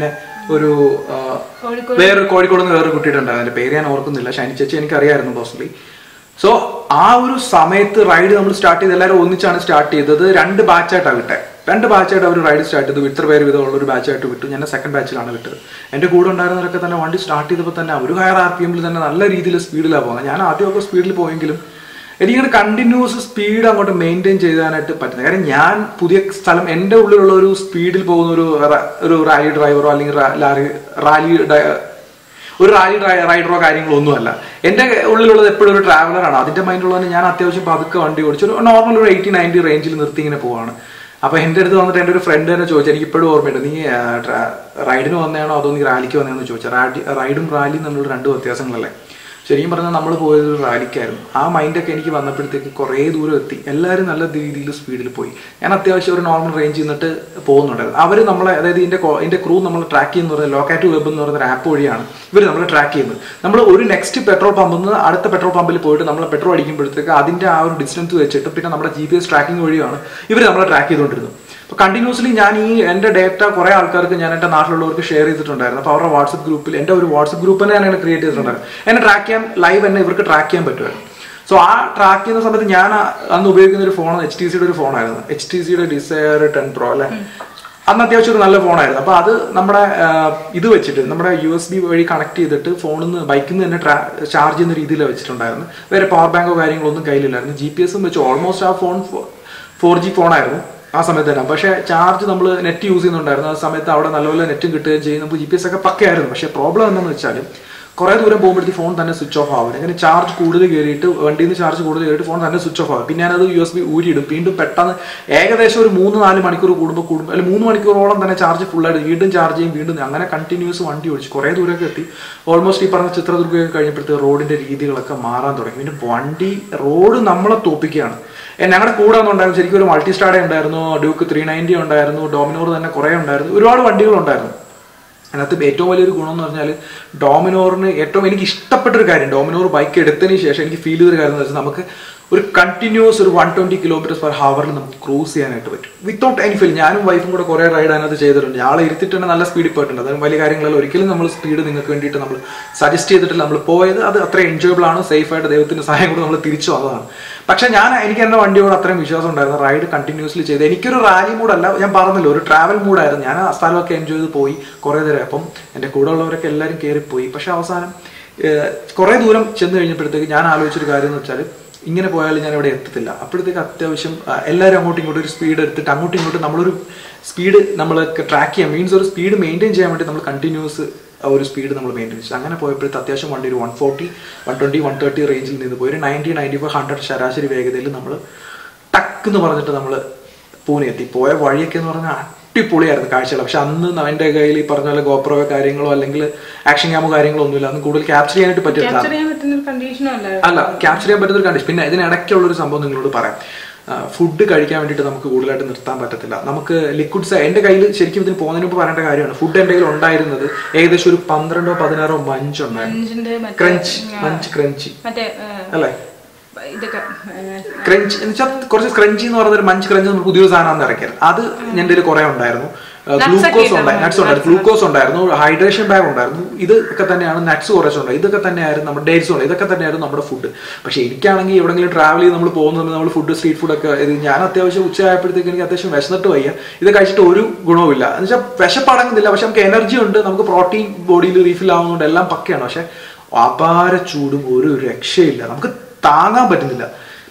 ഒരു ആ, കോഴിക്കോട് വേറൊരു കോഴിക്കോട് നിന്ന് വേറൊരു കുട്ടിയിട്ടുണ്ടായിരുന്നു അതിന്റെ പേര് ഞാൻ ഓർക്കുന്നില്ല ഷൈനി ചേച്ചി എനിക്ക് അറിയായിരുന്നു പേഴ്സണലി സോ ആ ഒരു സമയത്ത് റൈഡ് നമ്മൾ സ്റ്റാർട്ട് ചെയ്ത് എല്ലാവരും ഒന്നിച്ചാണ് സ്റ്റാർട്ട് ചെയ്തത് രണ്ട് ബാച്ചായിട്ടാണ് വിട്ടെ രണ്ട് ബാച്ചായിട്ട് അവർ റൈഡ് സ്റ്റാർട്ട് ചെയ്തു ഇത്ര പേര് വിധമുള്ള ഒരു ബാച്ചായിട്ട് വിട്ടു ഞാൻ സെക്കൻഡ് ബാച്ചിലാണ് വിട്ടത് എൻ്റെ കൂടെ ഉണ്ടായിരുന്നവരൊക്കെ തന്നെ വണ്ടി സ്റ്റാർട്ട് ചെയ്തപ്പോൾ തന്നെ ഒരു ഹയർ ആർ പി എമ്മിൽ തന്നെ നല്ല രീതിയിൽ സ്പീഡിലാണ് പോകുന്നത് ഞാൻ ആദ്യമൊക്കെ സ്പീഡിൽ പോയെങ്കിലും എനിക്കങ്ങനെ കണ്ടിന്യൂസ് സ്പീഡ് അങ്ങോട്ട് മെയിൻറ്റെയിൻ ചെയ്യാനായിട്ട് പറ്റുന്നത് കാരണം ഞാൻ പുതിയ സ്ഥലം എൻ്റെ ഉള്ളിലുള്ള ഒരു സ്പീഡിൽ പോകുന്ന ഒരു റ- ഒരു റാലി ഡ്രൈവറോ അല്ലെങ്കിൽ റാ- ലാറി റാലി ഡ- ഒരു റാലി ഡ്രൈ- റൈഡറോ കാര്യങ്ങളോ ഒന്നുമല്ല എൻ്റെ ഉള്ളിലുള്ളത് എപ്പോഴും ഒരു ട്രാവലറാണ് അതിന്റെ മൈൻഡുള്ളത് ഞാൻ അത്യാവശ്യം പതുക്കെ വണ്ടി ഓടിച്ചു ഒരു നോർമൽ ഒരു എയ്റ്റി നയൻറ്റി റേഞ്ചിൽ നിർത്തി ഇങ്ങനെ പോവാണ് അപ്പൊ എൻ്റെ അടുത്ത് വന്നിട്ട് എൻ്റെ ഒരു ഫ്രണ്ട് തന്നെ ചോദിച്ചു എനിക്ക് ഇപ്പോഴും ഓർമ്മയുണ്ട് നീ ആ, ട്രാ- റൈഡിന് വന്നതാണോ അതോ നീ റാലിക്ക് വന്നതാണോ ചോദിച്ചു റാഡി റൈഡും റാലിയും തമ്മിലുള്ള രണ്ട് വ്യത്യാസങ്ങളല്ലേ ശരിക്കും പറഞ്ഞാൽ നമ്മൾ പോയത് ഒരു റാലിക്കായിരുന്നു ആ മൈൻഡൊക്കെ എനിക്ക് വന്നപ്പോഴത്തേക്ക് കുറേ ദൂരം എത്തി എല്ലാവരും നല്ല രീതിയിൽ സ്പീഡിൽ പോയി ഞാൻ അത്യാവശ്യം ഒരു നോർമൽ റേഞ്ച് നിന്നിട്ട് പോകുന്നുണ്ടായിരുന്നു അവർ നമ്മളെ അതായത് ഇതിന്റെ കോ- ഇതിന്റെ ക്രൂ നമ്മൾ ട്രാക്ക് ചെയ്യുന്ന പറയുന്നത് ലോക്കാറ്റ് വെബ് എന്ന് പറയുന്ന ആപ്പ് വഴിയാണ് ഇവർ നമ്മളെ ട്രാക്ക് ചെയ്യുന്നത് നമ്മൾ ഒരു നെക്സ്റ്റ് പെട്രോൾ പമ്പിൽ നിന്ന് അടുത്ത പെട്രോൾ പമ്പിൽ പോയിട്ട് നമ്മൾ പെട്രോൾ അടിക്കുമ്പോഴത്തേക്ക് അതിന്റെ ആ ഒരു ഡിസ്റ്റൻസ് വെച്ചിട്ട് പിന്നെ നമ്മുടെ ജി പി എസ് ട്രാക്കിംഗ് വഴിയാണ് ഇവർ നമ്മളെ ട്രാക്ക് ചെയ്തുകൊണ്ടിരുന്നത് അപ്പോൾ കണ്ടിന്യൂസ്ലി ഞാൻ ഈ എൻ്റെ ഡേറ്റ കുറേ ആൾക്കാർക്ക് ഞാൻ എൻ്റെ നാട്ടിലുള്ളവർക്ക് ഷെയർ ചെയ്തിട്ടുണ്ടായിരുന്നു അപ്പോൾ അവരുടെ വാട്സപ്പ് ഗ്രൂപ്പിൽ എൻ്റെ ഒരു വാട്സപ്പ് ഗ്രൂപ്പ് തന്നെ ഞാൻ ക്രിയേറ്റ് ചെയ്തിട്ടുണ്ടായിരുന്നു എന്നെ ട്രാക്ക് ചെയ്യാൻ ലൈവ് എന്നെ ഇവർക്ക് ട്രാക്ക് ചെയ്യാൻ പറ്റുമായിരുന്നു സോ ആ ട്രാക്ക് ചെയ്യുന്ന സമയത്ത് ഞാൻ ആ- അന്ന് ഉപയോഗിക്കുന്ന ഒരു ഫോൺ എച്ച് ടി സിയുടെ ഒരു ഫോണായിരുന്നു എച്ച് ടി സിയുടെ ഡിസയർ ടെൻ പ്രോ അല്ലേ അന്ന് അത്യാവശ്യം ഒരു നല്ല ഫോണായിരുന്നു അപ്പോൾ അത് നമ്മുടെ ആ, ഇത് വെച്ചിട്ട് നമ്മുടെ യു എസ് ബി വഴി കണക്ട് ചെയ്തിട്ട് ഫോണിൽ നിന്ന് ബൈക്കിൽ നിന്ന് തന്നെ ട്രാ ചാർജ് ചെയ്യുന്ന രീതിയിൽ വെച്ചിട്ടുണ്ടായിരുന്നു വേറെ പവർ ബാങ്കോ കാര്യങ്ങളോ ഒന്നും കയ്യിലില്ലായിരുന്നു ജി പി എസും വെച്ച് ഓൾമോസ്റ്റ് ആ ഫോൺ ഫോർ ജി ഫോണായിരുന്നു ആ സമയത്ത് തന്നെ പക്ഷേ ചാർജ് നമ്മൾ നെറ്റ് യൂസ് ചെയ്യുന്നുണ്ടായിരുന്നു ആ സമയത്ത് അവിടെ നല്ലപോലെ നെറ്റും കിട്ടുകയും ചെയ്യും നമുക്ക് ജി പി എസ് ഒക്കെ പക്കയായിരുന്നു പക്ഷേ പ്രോബ്ലം എന്താണെന്ന് വെച്ചാൽ കുറേ ദൂരം പോകുമ്പോഴത്തേക്ക് ഫോൺ തന്നെ സ്വിച്ച് ഓഫ് ആവും അങ്ങനെ ചാർജ് കൂടുതൽ കയറിയിട്ട് വണ്ടിയിൽ നിന്ന് ചാർജ് കൂടുതൽ കയറിയിട്ട് ഫോൺ തന്നെ സ്വിച്ച് ഓഫ് ആവും പിന്നെ ഞാനത് യു എസ് ബി ഊരിയിടും വീണ്ടും പെട്ടെന്ന് ഏകദേശം ഒരു മൂന്ന് നാല് മണിക്കൂർ കൂടുമ്പോൾ കൂടുമ്പോൾ അല്ലെങ്കിൽ മൂന്ന് മണിക്കൂറോളം തന്നെ ചാർജ് ഫുള്ളായിട്ട് വീണ്ടും ചാർജ് ചെയ്യും വീണ്ടും അങ്ങനെ കണ്ടിന്യൂസ് വണ്ടി ഓടിച്ച് കുറേ ദൂരമൊക്കെ എത്തി ഓൾമോസ്റ്റ് ഈ പറഞ്ഞ ചിത്രദുർഗയൊക്കെ കഴിഞ്ഞപ്പോഴത്തേക്ക് റോഡിന്റെ രീതികളൊക്കെ മാറാൻ തുടങ്ങി പിന്നെ വണ്ടി റോഡ് നമ്മളെ തോപ്പിക്കുകയാണ് ഏ, ഞങ്ങളുടെ കൂടെ ഒന്നുണ്ടായിരുന്നു ശരിക്കും ഒരു മൾട്ടി സ്റ്റാഡേ ഉണ്ടായിരുന്നു ഡ്യൂക്ക് ത്രീ നയൻറ്റി ഉണ്ടായിരുന്നു ഡോമിനോർ തന്നെ കുറേ ഉണ്ടായിരുന്നു ഒരുപാട് വണ്ടികളുണ്ടായിരുന്നു അതിനകത്ത് ഏറ്റവും വലിയൊരു ഗുണം എന്ന് പറഞ്ഞാൽ ഡോമിനോറിന് ഏറ്റവും എനിക്ക് ഇഷ്ടപ്പെട്ട ഒരു കാര്യം ഡോമിനോർ ബൈക്ക് എടുത്തതിന് ശേഷം എനിക്ക് ഫീൽ ചെയ്തൊരു കാര്യം എന്ന് വെച്ചാൽ നമുക്ക് ഒരു കണ്ടിന്യൂസ് ഒരു വൺ ട്വന്റി കിലോമീറ്റേഴ്സ് പെർ ഹവറിൽ നമുക്ക് ക്രൂസ് ചെയ്യാനായിട്ട് പറ്റും വിത്തൗട്ട് എനി ഫീൽ ഞാനും വൈഫും കൂടെ കുറേ റൈഡ് അതിനകത്ത് ചെയ്തിട്ടുണ്ട് ആളെ ഇരുത്തിട്ട് തന്നെ നല്ല സ്പീഡിൽ പോയിട്ടുണ്ട് അതിന് വലിയ കാര്യങ്ങളല്ല ഒരിക്കലും നമ്മൾ സ്പീഡ് നിങ്ങൾക്ക് വേണ്ടിയിട്ട് നമ്മൾ സജസ്റ്റ് ചെയ്തിട്ടില്ല നമ്മൾ പോയത് അത് അത്ര എൻജോയബിൾ ആണ് സേഫ് ആയിട്ട് ദൈവത്തിന്റെ സഹായം കൂടെ നമ്മൾ തിരിച്ചു വന്നതാണ് പക്ഷെ ഞാൻ എനിക്ക് എൻ്റെ വണ്ടിയോട് അത്രയും വിശ്വാസം ഉണ്ടായിരുന്നു റൈഡ് കണ്ടിന്യൂസ്ലി ചെയ്ത് എനിക്കൊരു റാലി മൂഡല്ല ഞാൻ പറഞ്ഞല്ലോ ഒരു ട്രാവൽ മൂഡായിരുന്നു ഞാൻ ആ സ്ഥലമൊക്കെ എൻജോയ് ചെയ്ത് പോയി കുറേ നേരം അപ്പം എൻ്റെ കൂടെ ഉള്ളവരൊക്കെ എല്ലാവരും കയറിപ്പോയി പക്ഷെ അവസാനം ഏഹ്, കുറേ ദൂരം ചെന്ന് കഴിഞ്ഞപ്പോഴത്തേക്ക് ഞാൻ ആലോചിച്ചൊരു കാര്യം എന്ന് വെച്ചാൽ ഇങ്ങനെ പോയാൽ ഞാൻ ഇവിടെ എത്തത്തില്ല അപ്പോഴത്തേക്ക് അത്യാവശ്യം ആ, എല്ലാവരും അങ്ങോട്ടും ഇങ്ങോട്ടും ഒരു സ്പീഡ് എടുത്തിട്ട് അങ്ങോട്ടും ഇങ്ങോട്ടും നമ്മളൊരു സ്പീഡ് നമ്മൾ ട്രാക്ക് ചെയ്യാൻ മീൻസ് ഒരു സ്പീഡ് മെയിൻറ്റെയിൻ ചെയ്യാൻ വേണ്ടി നമ്മൾ കണ്ടിന്യൂസ് ഒരു സ്പീഡ് നമ്മൾ മെയിൻറ്റെയിൻ ചെയ്തു അങ്ങനെ പോയപ്പോഴത്തെ അത്യാവശ്യം വണ്ടി ഒരു one forty one twenty one thirty റേഞ്ചിൽ നിന്ന് പോയി ഒരു നയൻറ്റി നയൻറ്റി ഫൈവ് ഹൺഡ്രഡ് ശരാശരി വേഗതയിൽ നമ്മൾ ടക്ക് എന്ന് പറഞ്ഞിട്ട് നമ്മൾ പൂനെ എത്തി പോയ വഴിയൊക്കെ എന്ന് പറഞ്ഞാൽ അടിപൊളിയായിരുന്നു കാഴ്ചകൾ പക്ഷെ അന്ന് എൻ്റെ കയ്യിൽ ഈ പറഞ്ഞ പോലെ ഗോപ്രോ കാര്യങ്ങളോ അല്ലെങ്കിൽ ആക്ഷൻ ക്യാമോ കാര്യങ്ങളോ ഒന്നുമില്ല അന്ന് കൂടുതൽ ക്യാപ്ചർ ചെയ്യാനായിട്ട് പറ്റില്ല ക്യാപ്ചർ ചെയ്യാൻ പറ്റുന്ന ഒരു കണ്ടീഷനും അല്ല അല്ല ക്യാപ്ചർ ചെയ്യാൻ പറ്റുന്ന ഒരു കണ്ടീഷൻ പിന്നെ ഇതിനിടയ്ക്കുള്ള ഒരു സംഭവം നിങ്ങളോട് പറയാം ഫുഡ് കഴിക്കാൻ വേണ്ടിയിട്ട് നമുക്ക് കൂടുതലായിട്ട് നിർത്താൻ പറ്റത്തില്ല നമുക്ക് ലിക്വിഡ്സ് എൻ്റെ കയ്യിൽ ശരിക്കും ഇതിന് പോകുന്നതിന് മുമ്പ് പറയേണ്ട കാര്യമാണ് ഫുഡ് എൻ്റെ കയ്യിൽ ഉണ്ടായിരുന്നത് ഏകദേശം ഒരു പന്ത്രണ്ടോ പതിനാറോ മഞ്ച് ഉണ്ടായിരുന്നു മഞ്ചിന്റെ മറ്റേ ക്രഞ്ച് മഞ്ച് ക്രഞ്ചി മറ്റേ ഏ, അല്ലേ ഇതൊക്കെ ഏ, ക്രഞ്ച് എന്ന് വെച്ചാൽ കുറച്ച് ക്രഞ്ചി എന്ന് പറയുന്ന ഒരു മഞ്ച് ക്രഞ്ച് നമുക്ക് പുതിയൊരു സാധനം ഇറക്കിയത് അത് എൻ്റെ കയ്യിൽ കുറെ ഉണ്ടായിരുന്നു ഒക്കെ ഗ്ലൂക്കോസ് ഇട്ടോ? ഉണ്ടായിരുന്നു നട്ട്സ് ഉണ്ടായിരുന്നു ഗ്ലൂക്കോസ് ഉണ്ടായിരുന്നു ഹൈഡ്രേഷൻ ബാഗ് ഉണ്ടായിരുന്നു ഇതൊക്കെ തന്നെയാണ് നട്ട്സ് കുറച്ചുണ്ട് ഇതൊക്കെ തന്നെയായിരുന്നു നമ്മുടെ ഡേറ്റ്സ് ഉണ്ട് ഇതൊക്കെ തന്നെയായിരുന്നു നമ്മുടെ ഫുഡ് പക്ഷേ എനിക്കാണെങ്കിൽ എവിടെയെങ്കിലും ട്രാവൽ ചെയ്ത് നമ്മൾ പോകുന്നത് നമ്മൾ ഫുഡ് സ്ട്രീറ്റ് ഫുഡൊക്കെ ഇത് ഞാൻ അത്യാവശ്യം ഉച്ചയായപ്പോഴത്തേക്ക് എനിക്ക് അത്യാവശ്യം വിശന്നിട്ട് വയ്യ ഇത് കഴിച്ചിട്ട് ഒരു ഗുണവുമില്ല എന്ന് വെച്ചാൽ വിശപ്പടങ്ങുന്നില്ല പക്ഷെ നമുക്ക് എനർജി ഉണ്ട് നമുക്ക് പ്രോട്ടീൻ ബോഡിയിൽ റീഫിൽ ആവുന്നതുകൊണ്ട് എല്ലാം പക്കയാണ് പക്ഷെ അപാര ചൂടും ഒരു രക്ഷയില്ല നമുക്ക് താങ്ങാൻ പറ്റുന്നില്ല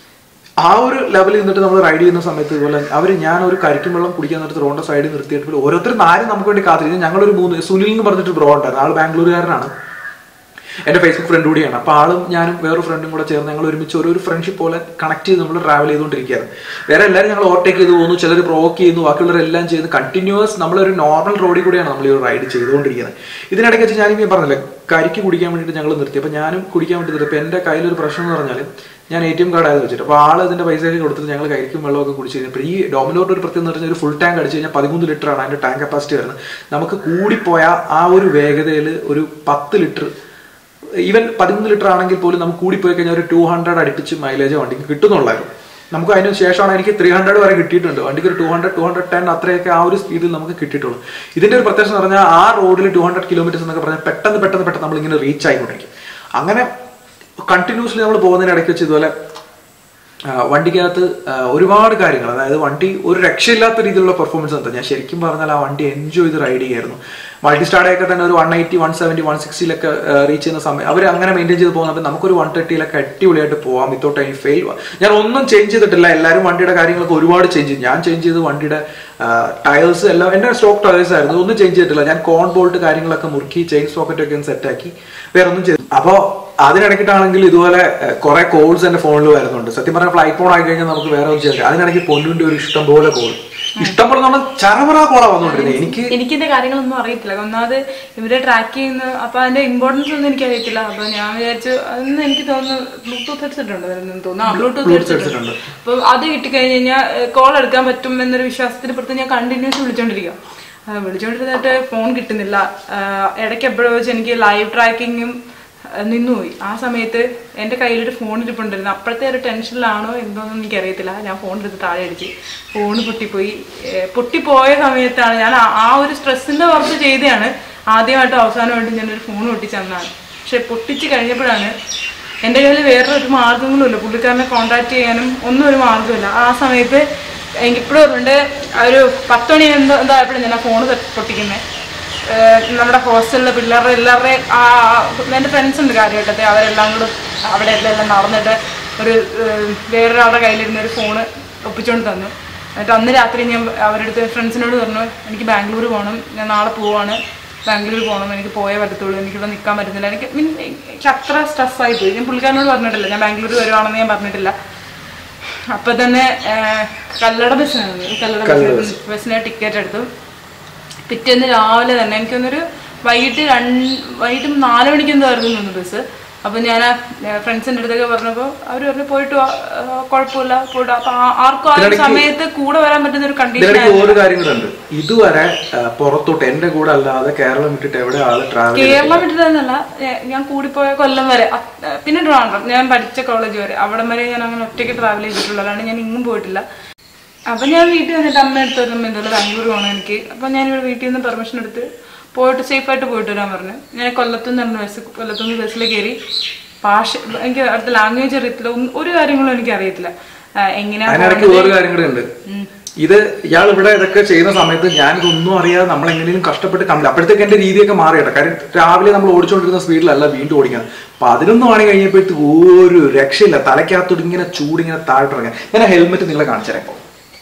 ആ ഒരു ലെവലിൽ നിന്നിട്ട് നമ്മൾ റൈഡ് ചെയ്യുന്ന സമയത്ത് ഇതുപോലെ അവർ ഞാൻ ഒരു കരിക്കും വെള്ളം കുടിക്കാൻ നേരത്ത് റോഡിന്റെ സൈഡിൽ നിർത്തിയിട്ട് ഓരോരുത്തരും ആരും നമുക്ക് വേണ്ടി കാത്തിരിക്കും ഞങ്ങളൊരു മൂന്ന് സുനിൽ എന്ന് പറഞ്ഞിട്ട് ബ്രോ ഉണ്ടായിരുന്നു ആൾ ബാംഗ്ലൂരുകാരനാണ് എന്റെ ഫേസ്ബുക്ക് ഫ്രണ്ട് കൂടിയാണ് അപ്പോൾ ആളും ഞാനും വേറൊരു ഫ്രണ്ടും കൂടെ ചേർന്ന് ഞങ്ങൾ ഒരുമിച്ച് ഒരു ഒരു ഫ്രണ്ട്ഷിപ്പ് പോലെ കണക്ട് ചെയ്ത് നമ്മൾ ട്രാവൽ ചെയ്തുകൊണ്ടിരിക്കുകയായിരുന്നു വേറെ എല്ലാവരും ഞങ്ങൾ ഓവർടേക്ക് ചെയ്ത് പോകുന്നു ചിലർ പ്രോവോക്ക് ചെയ്യുന്നു ബാക്കിയുള്ളവരെല്ലാം ചെയ്ത് കണ്ടിന്യൂസ് നമ്മളൊരു നോർമൽ റോഡിൽ കൂടിയാണ് നമ്മൾ ഈ ഒരു റൈഡ് ചെയ്തുകൊണ്ടിരിക്കുന്നത് ഇതിനിടയ്ക്ക് വെച്ച് ഞാനിപ്പോൾ പറഞ്ഞില്ലേ കരിക്ക് കുടിക്കാൻ വേണ്ടിയിട്ട് ഞങ്ങൾ നിർത്തി അപ്പോൾ ഞാനും കുടിക്കാൻ വേണ്ടി നിർത്തി അപ്പോൾ എൻ്റെ കയ്യിലൊരു പ്രശ്നം എന്ന് പറഞ്ഞാൽ ഞാൻ എ ടി എം കാർഡ് ആയത് വെച്ചിട്ട് അപ്പോൾ ആൾ ഇതിന്റെ പൈസ ഒക്കെ കൊടുത്തിട്ട് ഞങ്ങൾ കരിക്കും വെള്ളമൊക്കെ കുടിച്ച് കഴിഞ്ഞപ്പോൾ ഈ ഡോമിനോറിന്റെ ഒരു പ്രത്യേകം എന്ന് പറഞ്ഞാൽ ഒരു ഫുൾ ടാങ്ക് അടിച്ച് കഴിഞ്ഞാൽ പതിമൂന്ന് ലിറ്റർ ആണ് അതിന്റെ ടാങ്ക് കപ്പാസിറ്റി വരുന്നത് നമുക്ക് കൂടിപ്പോയ ആ ഒരു വേഗതയിൽ ഒരു പത്ത് ലിറ്റർ ഈവൻ പതിമൂന്ന് ലിറ്റർ ആണെങ്കിൽ പോലും നമുക്ക് കൂടിപ്പോയി കഴിഞ്ഞാൽ ഒരു ടു ഹൺഡ്രഡ് അടുപ്പിച്ച് മൈലേജ് വണ്ടിക്ക് കിട്ടുന്നുള്ളായിരുന്നു നമുക്ക് അതിന് ശേഷമാണ് എനിക്ക് ത്രീ ഹൺഡ്രഡ് വരെ കിട്ടിയിട്ടുണ്ട് വണ്ടിക്ക് ഒരു two hundred two hundred ten അത്രയൊക്കെ ആ ഒരു സ്പീഡിൽ നമുക്ക് കിട്ടിയിട്ടുള്ളൂ ഇതിന്റെ ഒരു പ്രത്യേകത എന്ന് പറഞ്ഞാൽ ആ റോഡിൽ ടു ഹൺഡ്രഡ് കിലോമീറ്റേഴ്സ് എന്നൊക്കെ പറഞ്ഞാൽ പെട്ടെന്ന് പെട്ടെന്ന് പെട്ടെന്ന് നമ്മൾ ഇങ്ങനെ റീച്ച് ആയിക്കൊണ്ടിരിക്കും അങ്ങനെ കണ്ടിന്യൂസ്ലി നമ്മൾ പോകുന്നതിനിടയ്ക്ക് വെച്ച് ഇതുപോലെ ആ, വണ്ടിക്കകത്ത് ആ, ഒരുപാട് കാര്യങ്ങൾ അതായത് വണ്ടി ഒരു രക്ഷയില്ലാത്ത രീതിയിലുള്ള പെർഫോമൻസ് എന്താ ഞാൻ ശരിക്കും പറഞ്ഞാൽ ആ വണ്ടി എൻജോയ് ചെയ്ത് റൈഡ് ചെയ്യായിരുന്നു മൾട്ടി സ്റ്റാർഡൊക്കെ തന്നെ ഒരു one eighty one seventy one സിക്സ്റ്റിയിലൊക്കെ റീച്ച് ചെയ്യുന്ന സമയം അവർ അങ്ങനെ മെയിൻറ്റെയിൻ ചെയ്ത് പോകുന്നത് നമുക്കൊരു വൺ തേർട്ടിയിലൊക്കെ അടിപൊളിയായിട്ട് പോകാം വിത്തൗട്ട് എനി ഫെയിൽ ഞാൻ ഒന്നും ചേഞ്ച് ചെയ്തിട്ടില്ല എല്ലാവരും വണ്ടിയുടെ കാര്യങ്ങളൊക്കെ ഒരുപാട് ചേഞ്ച് ചെയ്തു ഞാൻ ചേഞ്ച് ചെയ്ത് വണ്ടിയുടെ ടയേഴ്സ് എല്ലാം എൻ്റെ സ്റ്റോക്ക് ടയേഴ്സ് ആയിരുന്നു ഒന്നും ചേഞ്ച് ചെയ്തിട്ടില്ല ഞാൻ കോൺ ബോൾട്ട് കാര്യങ്ങളൊക്കെ മുറുക്കി ചെയിൻ സോക്കറ്റ് ഒക്കെ സെറ്റാക്കി വേറെ ഒന്നും ചെയ്തു അപ്പോൾ അതിനിടയ്ക്കിട്ടാണെങ്കിൽ ഇതുപോലെ കുറെ കോൾസ് എന്റെ ഫോണിൽ വരുന്നുണ്ട് സത്യം പറഞ്ഞാൽ ഫ്ലൈറ്റ് ഫോൺ ആയി കഴിഞ്ഞാൽ നമുക്ക് വേറെ ഒന്നും ചെയ്യാം അതിനിടയ്ക്ക് പൊന്നുവിന്റെ ഒരു ഇഷ്ടം പോലെ കോൾ ഇഷ്ടം പോലെ നമ്മൾ ചരമറ കോളാ വന്നുകൊണ്ടിരുന്നത് എനിക്ക് എനിക്കിന്റെ കാര്യങ്ങളൊന്നും അറിയത്തില്ല ഒന്നാമത് ഇവരെ ട്രാക്ക് ചെയ്യുന്ന അപ്പൊ അതിന്റെ ഇമ്പോർട്ടൻസ് ഒന്നും എനിക്ക് അറിയത്തില്ല അപ്പൊ ഞാൻ വിചാരിച്ചു അതൊന്നും എനിക്ക് തോന്നുന്നു ബ്ലൂടൂത്ത് ഹെഡ്സെറ്റ് ഉണ്ട് അതിനൊന്നും തോന്നുന്നു ആ ബ്ലൂടൂത്ത് Bluetooth ഹെഡ്സെറ്റ് headset ഉണ്ട്. അപ്പൊ അത് കിട്ടിക്കഴിഞ്ഞ് കഴിഞ്ഞാൽ കോൾ എടുക്കാൻ പറ്റും എന്നൊരു വിശ്വാസത്തിന് പുറത്ത് ഞാൻ കണ്ടിന്യൂസ് വിളിച്ചോണ്ടിരിക്കുക ആ, വിളിച്ചോണ്ടിരുന്നിട്ട് ഫോൺ കിട്ടുന്നില്ല ആ, ഇടയ്ക്ക് എപ്പോഴും വെച്ച് എനിക്ക് ലൈവ് ട്രാക്കിങ്ങും നിന്നുപോയി ആ സമയത്ത് എൻ്റെ കയ്യിലൊരു ഫോൺ ഇരിപ്പുണ്ടായിരുന്നു അപ്പോഴത്തെ ഒരു ടെൻഷനിലാണോ എന്തോന്നും എനിക്കറിയത്തില്ല ഞാൻ ഫോൺ എടുത്ത് താഴെ അടിച്ച് ഫോൺ പൊട്ടിപ്പോയി ഏർ പൊട്ടിപ്പോയ സമയത്താണ് ഞാൻ ആ- ആ ഒരു സ്ട്രെസ്സിൻ്റെ പുറത്ത് ചെയ്തതാണ് ആദ്യമായിട്ടും അവസാനമായിട്ടും ഞാനൊരു ഫോൺ പൊട്ടിച്ചെന്നാണ് പക്ഷെ പൊട്ടിച്ച് കഴിഞ്ഞപ്പോഴാണ് എൻ്റെ കയ്യിൽ വേറെ ഒരു മാർഗ്ഗങ്ങളുമില്ല പുള്ളിക്കാരനെ കോൺടാക്ട് ചെയ്യാനും ഒന്നും ഒരു മാർഗ്ഗമില്ല ആ സമയത്ത് എനിക്കിപ്പോഴും അതുകൊണ്ട് ഒരു പത്ത് മണി എന്തോ എന്തോ ആയപ്പോഴും ഞാൻ ആ ഫോൺ പൊട്ടിക്കുന്നത് ഏഹ് നമ്മുടെ ഹോസ്റ്റലിലെ പിള്ളേരുടെ എല്ലാവരുടെയും ആ എൻ്റെ ഫ്രണ്ട്സ് ഉണ്ട് കാര്യമായിട്ടത്തെ അവരെല്ലാം കൂടെ അവിടെ എല്ലാം എല്ലാം നടന്നിട്ട് ഒരു ഏഹ് വേറൊരാളുടെ കയ്യിലിരുന്ന ഒരു ഫോണ് ഒപ്പിച്ചുകൊണ്ട് തന്നു എന്നിട്ട് അന്ന് രാത്രി ഞാൻ അവരുടെ അടുത്ത് ഫ്രണ്ട്സിനോട് പറഞ്ഞു എനിക്ക് ബാംഗ്ലൂർ പോകണം ഞാൻ നാളെ പോവാണ് ബാംഗ്ലൂർ പോകണം എനിക്ക് പോയേ പറ്റത്തുള്ളൂ എനിക്കിവിടെ നിൽക്കാൻ പറ്റുന്നില്ല എനിക്ക് മീൻ എനിക്ക് അത്ര സ്ട്രെസ്സായി പോയി ഞാൻ പുള്ളിക്കാരനോട് പറഞ്ഞിട്ടില്ല ഞാൻ ബാംഗ്ലൂർ വരുവാണെന്ന് ഞാൻ പറഞ്ഞിട്ടില്ല അപ്പൊ തന്നെ ഏഹ്, കല്ലട ബസ്സിനാണ് കല്ലട ബസ് ബസ്സിന് ടിക്കറ്റ് എടുത്തു പിറ്റേന്ന് രാവിലെ തന്നെ എനിക്കൊന്നൊരു വൈകിട്ട് രണ്ട് വൈകിട്ട് നാല് മണിക്ക് എന്തോ ആയിരുന്നു തോന്നുന്നു ബസ് അപ്പൊ ഞാൻ ഫ്രണ്ട്സിന്റെ അടുത്തൊക്കെ പറഞ്ഞപ്പോൾ അവർ പറഞ്ഞു പോയിട്ട് വാ, ആ, കുഴപ്പമില്ല പോയിട്ട് അപ്പൊ ആ- ആർക്കും ആ ഒരു സമയത്ത് കൂടെ വരാൻ പറ്റുന്ന ഒരു കണ്ടീഷൻ ഇതിനിടയ്ക്ക് ഒരു കാര്യം കൂടെ ഉണ്ട് ഇതുവരെ ആ, പുറത്തോട്ട് എന്റെ കൂടെ അല്ലാതെ കേരളം വിട്ടിട്ട് എവിടെ ആള് ട്രാവൽ കേരളം വിട്ടിട്ടല്ല ഞാൻ കൂടിപ്പോയ കൊല്ലം വരെ അത്, ഏ, പിന്നെ ട്രിവാൻഡ്രം ഞാൻ പഠിച്ച കോളേജ് വരെ അവിടം വരെ ഞാൻ അങ്ങനെ ഒറ്റയ്ക്ക് ട്രാവൽ ചെയ്തിട്ടുള്ളൂ അല്ലാണ്ട് ഞാൻ ഇങ്ങും പോയിട്ടില്ല അപ്പൊ ഞാൻ വീട്ടിൽ വന്നിട്ട് അമ്മ എടുത്ത് വരുമ്പോൾ എന്തായാലും ബാംഗ്ലൂർ പോകണം എനിക്ക് അപ്പൊ ഞാൻ ഇവിടെ വീട്ടിൽ നിന്ന് പെർമിഷൻ എടുത്ത് പോയിട്ട് സേഫ് ആയിട്ട് പോയിട്ട് വരാൻ പറഞ്ഞു ഞാൻ കൊല്ലത്തുനിന്ന് നിന്ന് ബസ് കൊല്ലത്തുനിന്ന് ബസ്സിൽ കയറി ഭാഷ എനിക്ക് അടുത്ത ലാംഗ്വേജ് അറിയത്തില്ല ഒന്നും- ഒരു കാര്യങ്ങളും എനിക്ക് അറിയത്തില്ല ആ, എങ്ങനെയാ അതിനിടയ്ക്ക് വേറെ കാര്യം കൂടെ ഉണ്ട് ഇത് ഇയാൾ ഇവിടെ ഇതൊക്കെ ചെയ്യുന്ന സമയത്ത് ഞാൻ ഇതൊന്നും അറിയാതെ നമ്മൾ എങ്ങനെയും കഷ്ടപ്പെട്ട് കമ്പില്ല അപ്പോഴത്തേക്ക് എന്റെ രീതിയൊക്കെ മാറി കേട്ടോ കാര്യം രാവിലെ നമ്മൾ ഓടിച്ചുകൊണ്ടിരുന്ന സ്പീഡിലല്ല വീണ്ടും ഓടിക്കുന്നത് പതിനൊന്ന് മണി കഴിഞ്ഞപ്പോഴത്തേക്ക് ഒരു രക്ഷയില്ല തലയ്ക്കകത്തോട്ട് ഇങ്ങനെ ചൂടിങ്ങനെ താഴോട്ടിറങ്ങാൻ ഞാൻ ഹെൽമെറ്റ് നിങ്ങളെ കാണിച്ചു തരാം ഇപ്പൊ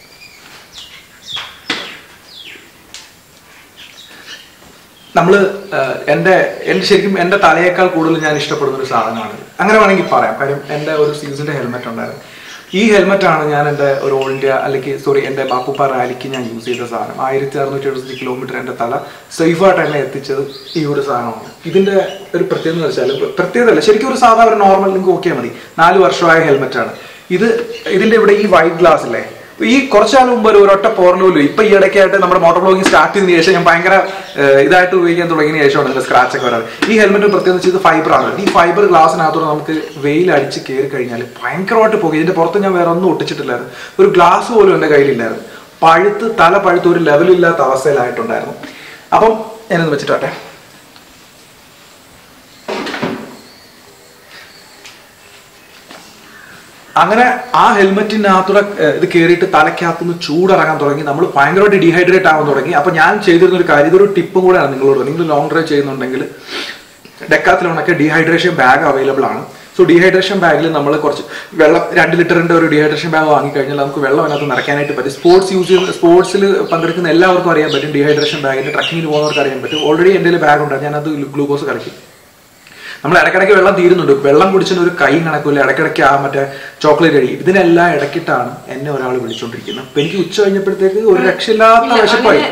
നമ്മള് ആഹ്, എന്റെ എന്റെ ശരിക്കും എന്റെ തലയേക്കാൾ കൂടുതൽ ഞാൻ ഇഷ്ടപ്പെടുന്ന ഒരു സാധനമാണ് ഇത്. അങ്ങനെ വേണമെങ്കിൽ പറയാം കാര്യം എന്റെ ഒരു സീസന്റെ ഹെൽമെറ്റ് ഉണ്ടായിരുന്നു ഈ ഹെൽമെറ്റ് ആണ് ഞാൻ എന്റെ ഒരു ഓൾ ഇന്ത്യ അല്ലെങ്കിൽ സോറി എന്റെ ബാപ്പുപ്പ റാലിക്ക് ഞാൻ യൂസ് ചെയ്ത സാധനം ആയിരത്തി അറുന്നൂറ്റി എഴുപത്തി കിലോമീറ്റർ എന്റെ തല സേഫായിട്ട് എന്നെ എത്തിച്ചത് ഈ ഒരു സാധനമാണ് ഇതിന്റെ ഒരു പ്രത്യേകത എന്ന് വെച്ചാൽ പ്രത്യേകത അല്ല ശരിക്കും ഒരു സാധാരണ നോർമൽ നിങ്ങൾക്ക് നോക്കിയാൽ മതി നാല് വർഷമായ ഹെൽമെറ്റ് ആണ് ഇത് ഇതിന്റെ ഇവിടെ ഈ വൈറ്റ് ഗ്ലാസ് അല്ലേ ഈ കുറച്ചാൾ മുമ്പ് ഒരു ഒരൊറ്റ പോർണോലും ഇപ്പൊ ഈ ഇടയ്ക്കായിട്ട് നമ്മുടെ മോട്ടോർ ബ്ലോഗിങ് സ്റ്റാർട്ട് ചെയ്തതിനു ശേഷം ഞാൻ ഭയങ്കര ഏഹ്, ഇതായിട്ട് ഉപയോഗിക്കാൻ തുടങ്ങിയതിന് ശേഷമാണ് ഇതിന്റെ സ്ക്രാച്ച് ഒക്കെ വരാറ് ഈ ഹെൽമെറ്റ് പ്രത്യേകിച്ച് ഇത് ഫൈബർ ആണ് ഈ ഫൈബർ ഗ്ലാസിനകത്തോടെ നമുക്ക് വെയിൽ അടിച്ച് കയറി കഴിഞ്ഞാൽ ഭയങ്കരമായിട്ട് പോകും ഇതിന്റെ പുറത്ത് ഞാൻ വേറെ ഒന്നും ഒട്ടിച്ചിട്ടില്ലായിരുന്നു ഒരു ഗ്ലാസ് പോലും എന്റെ കയ്യിലില്ലായിരുന്നു പഴുത്ത് തല പഴുത്ത് ഒരു ലെവലില്ലാത്ത അവസ്ഥയിലായിട്ടുണ്ടായിരുന്നു അപ്പം ഞാനൊന്ന് വെച്ചിട്ടാട്ടെ അങ്ങനെ ആ ഹെൽമെറ്റിനകത്തൂടെ ഏഹ്, ഇത് കയറിയിട്ട് തലയ്ക്കകത്തുനിന്ന് ചൂടിറങ്ങാൻ തുടങ്ങി നമ്മൾ ഭയങ്കരമായിട്ട് ഡീഹൈഡ്രേറ്റ് ആവാൻ തുടങ്ങി അപ്പൊ ഞാൻ ചെയ്തിരുന്ന ഒരു കാര്യം ഇതൊരു ടിപ്പും കൂടെയാണ് നിങ്ങളോട് നിങ്ങൾ ലോങ് ഡ്രൈവ് ചെയ്യുന്നുണ്ടെങ്കിൽ ഡെക്കാത്തിലോണൊക്കെ ഡീഹൈഡ്രേഷൻ ബാഗ് അവൈലബിൾ ആണ് സോ ഡീഹൈഡ്രേഷൻ ബാഗിൽ നമ്മൾ കുറച്ച് വെള്ളം രണ്ട് ലിറ്ററിന്റെ ഒരു ഡീഹൈഡ്രേഷൻ ബാഗ് വാങ്ങിക്കഴിഞ്ഞാൽ നമുക്ക് വെള്ളം അതിനകത്ത് നിറയ്ക്കാനായിട്ട് പറ്റും സ്പോർട്സ് യൂസ് ചെയ്യുന്ന സ്പോർട്സിൽ പങ്കെടുക്കുന്ന എല്ലാവർക്കും അറിയാൻ പറ്റും ഡീഹൈഡ്രേഷൻ ബാഗിന് ട്രക്കിങ്ങിന് പോകുന്നവർക്ക് അറിയാൻ പറ്റും ഓൾറെഡി എൻ്റെ ബാഗ് ഉണ്ട് ഞാനത് ഗ്ലൂക്കോസ് കലക്കി നമ്മൾ ഇടയ്ക്കിടയ്ക്ക് വെള്ളം തീരുന്നുണ്ട് വെള്ളം കുടിച്ചിട്ട് ഒരു കൈ കണക്കില്ല ഇടയ്ക്കിടയ്ക്ക് ആ മറ്റേ ചോക്ലേറ്റ് കഴിയും ഇതിനെല്ലാം ഇടയ്ക്കിട്ടാണ് എന്നെ ഒരാൾ വിളിച്ചോണ്ടിരിക്കുന്നത് അപ്പൊ എനിക്ക് ഉച്ച കഴിഞ്ഞപ്പോഴത്തേക്ക് ഒരു രക്ഷയില്ലാത്ത വിശപ്പായി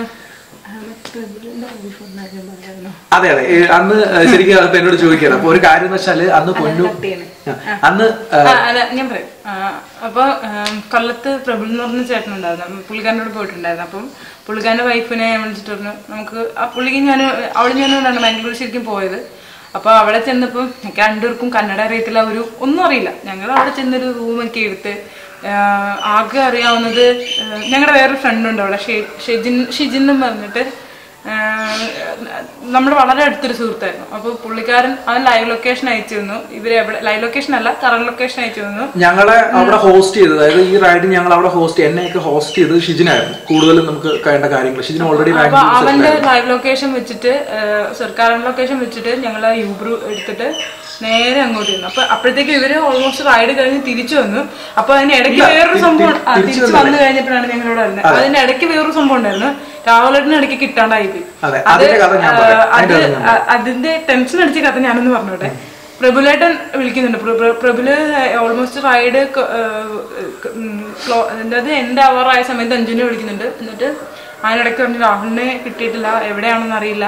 അതെ അതെ ഏ, അന്ന് ശരിക്കും അപ്പൊ എന്നോട് ചോദിക്കണം അപ്പൊ ഒരു കാര്യം എന്ന് വെച്ചാല് അന്ന് പൊന്നു കട്ട് ചെയ്യണേ. ആ, അന്ന് ആ, ആ, അല്ല ഞാൻ പറയാം ആ, അപ്പൊ ആം, കൊല്ലത്ത് പ്രബിൾ എന്ന് പറഞ്ഞ ചേട്ടനുണ്ടായിരുന്നു പുള്ളിക്കാരനോട് പോയിട്ടുണ്ടായിരുന്നു അപ്പം പുള്ളിക്കാരന്റെ വൈഫിനെ ഞാൻ വിളിച്ചിട്ട് പറഞ്ഞു നമുക്ക് ആ പുള്ളിക്ക് ഞാൻ അവിടെ ഞാനോടാണ് ബാംഗ്ലൂർ ശരിക്കും പോയത് അപ്പൊ അവിടെ ചെന്നപ്പോൾ ഞങ്ങൾക്ക് രണ്ടുപേർക്കും കന്നഡ അറിയത്തില്ല ഒരു ഒന്നും അറിയില്ല ഞങ്ങൾ അവിടെ ചെന്നൊരു റൂമൊക്കെ എടുത്ത് ആഹ് ആകെ അറിയാവുന്നത് ഞങ്ങളുടെ വേറൊരു ഫ്രണ്ട് ഉണ്ട് അവിടെ ഷെ- ഷെജിൻ ഷിജിൻ എന്ന് പറഞ്ഞിട്ട് ആഹ് നമ്മുടെ വളരെ അടുത്തൊരു സുഹൃത്തായിരുന്നു അപ്പോൾ പുള്ളിക്കാരൻ അവൻ ലൈവ് ലൊക്കേഷൻ അയച്ചു തന്നു ഇവര് എവിടെ ലൈവ് ലൊക്കേഷൻ അല്ല കറണ്ട് ലൊക്കേഷൻ അയച്ചു തന്നു ഞങ്ങളെ അവിടെ ഹോസ്റ്റ് ചെയ്തത് അതായത് ഈ റൈഡ് ഞങ്ങൾ അവിടെ ഹോസ്റ്റ് എന്നെയൊക്കെ ഹോസ്റ്റ് ചെയ്തത് ഷിജിനായിരുന്നു കൂടുതലും നമുക്ക് വേണ്ട കാര്യങ്ങൾ ഷിജിന് ഓൾറെഡി അപ്പൊ അവന്റെ ലൈവ് ലൊക്കേഷൻ വെച്ചിട്ട് സർക്കാർ ലൊക്കേഷൻ വെച്ചിട്ട് ഞങ്ങൾ യൂബ്രു എടുത്തിട്ട് നേരെ അങ്ങോട്ട് ചെന്നു അപ്പൊ അപ്പോഴത്തേക്ക് ഇവര് ഓൾമോസ്റ്റ് റൈഡ് കഴിഞ്ഞ് തിരിച്ചു വന്നു അപ്പൊ അതിന് ഇടയ്ക്ക് ഇല്ല, വേറൊരു തി- സംഭവം തി- ആ, തിരിച്ചു തിരിച്ചു വന്നു കഴിഞ്ഞപ്പോഴാണ് ഞങ്ങളോട് വരുന്നത് അതിന്റെ ഇടയ്ക്ക് വേറൊരു സംഭവം ഉണ്ടായിരുന്നു രാഹുലേട്ടിന് ഇടയ്ക്ക് കിട്ടാണ്ടായി പോയി അതെ, അതിന്റെ കഥ ഞാൻ പറയാം. ആ, അത് അതിന്റെ കഥ ഞാൻ ആ, അതിന്റെ ടെൻഷൻ അടിച്ച കഥ ഞാനൊന്ന് പറഞ്ഞോട്ടെ പ്രഭുലേട്ടൻ വിളിക്കുന്നുണ്ട് പ്ര- പ്ര- പ്രഭുല് ഓൾമോസ്റ്റ് റൈഡ് അതായത് എന്റെ അവറായ സമയത്ത് അഞ്ജുനെ വിളിക്കുന്നുണ്ട് എന്നിട്ട് അതിനിടയ്ക്ക് പറഞ്ഞു രാഹുലിനെ കിട്ടിയിട്ടില്ല എവിടെയാണെന്ന് അറിയില്ല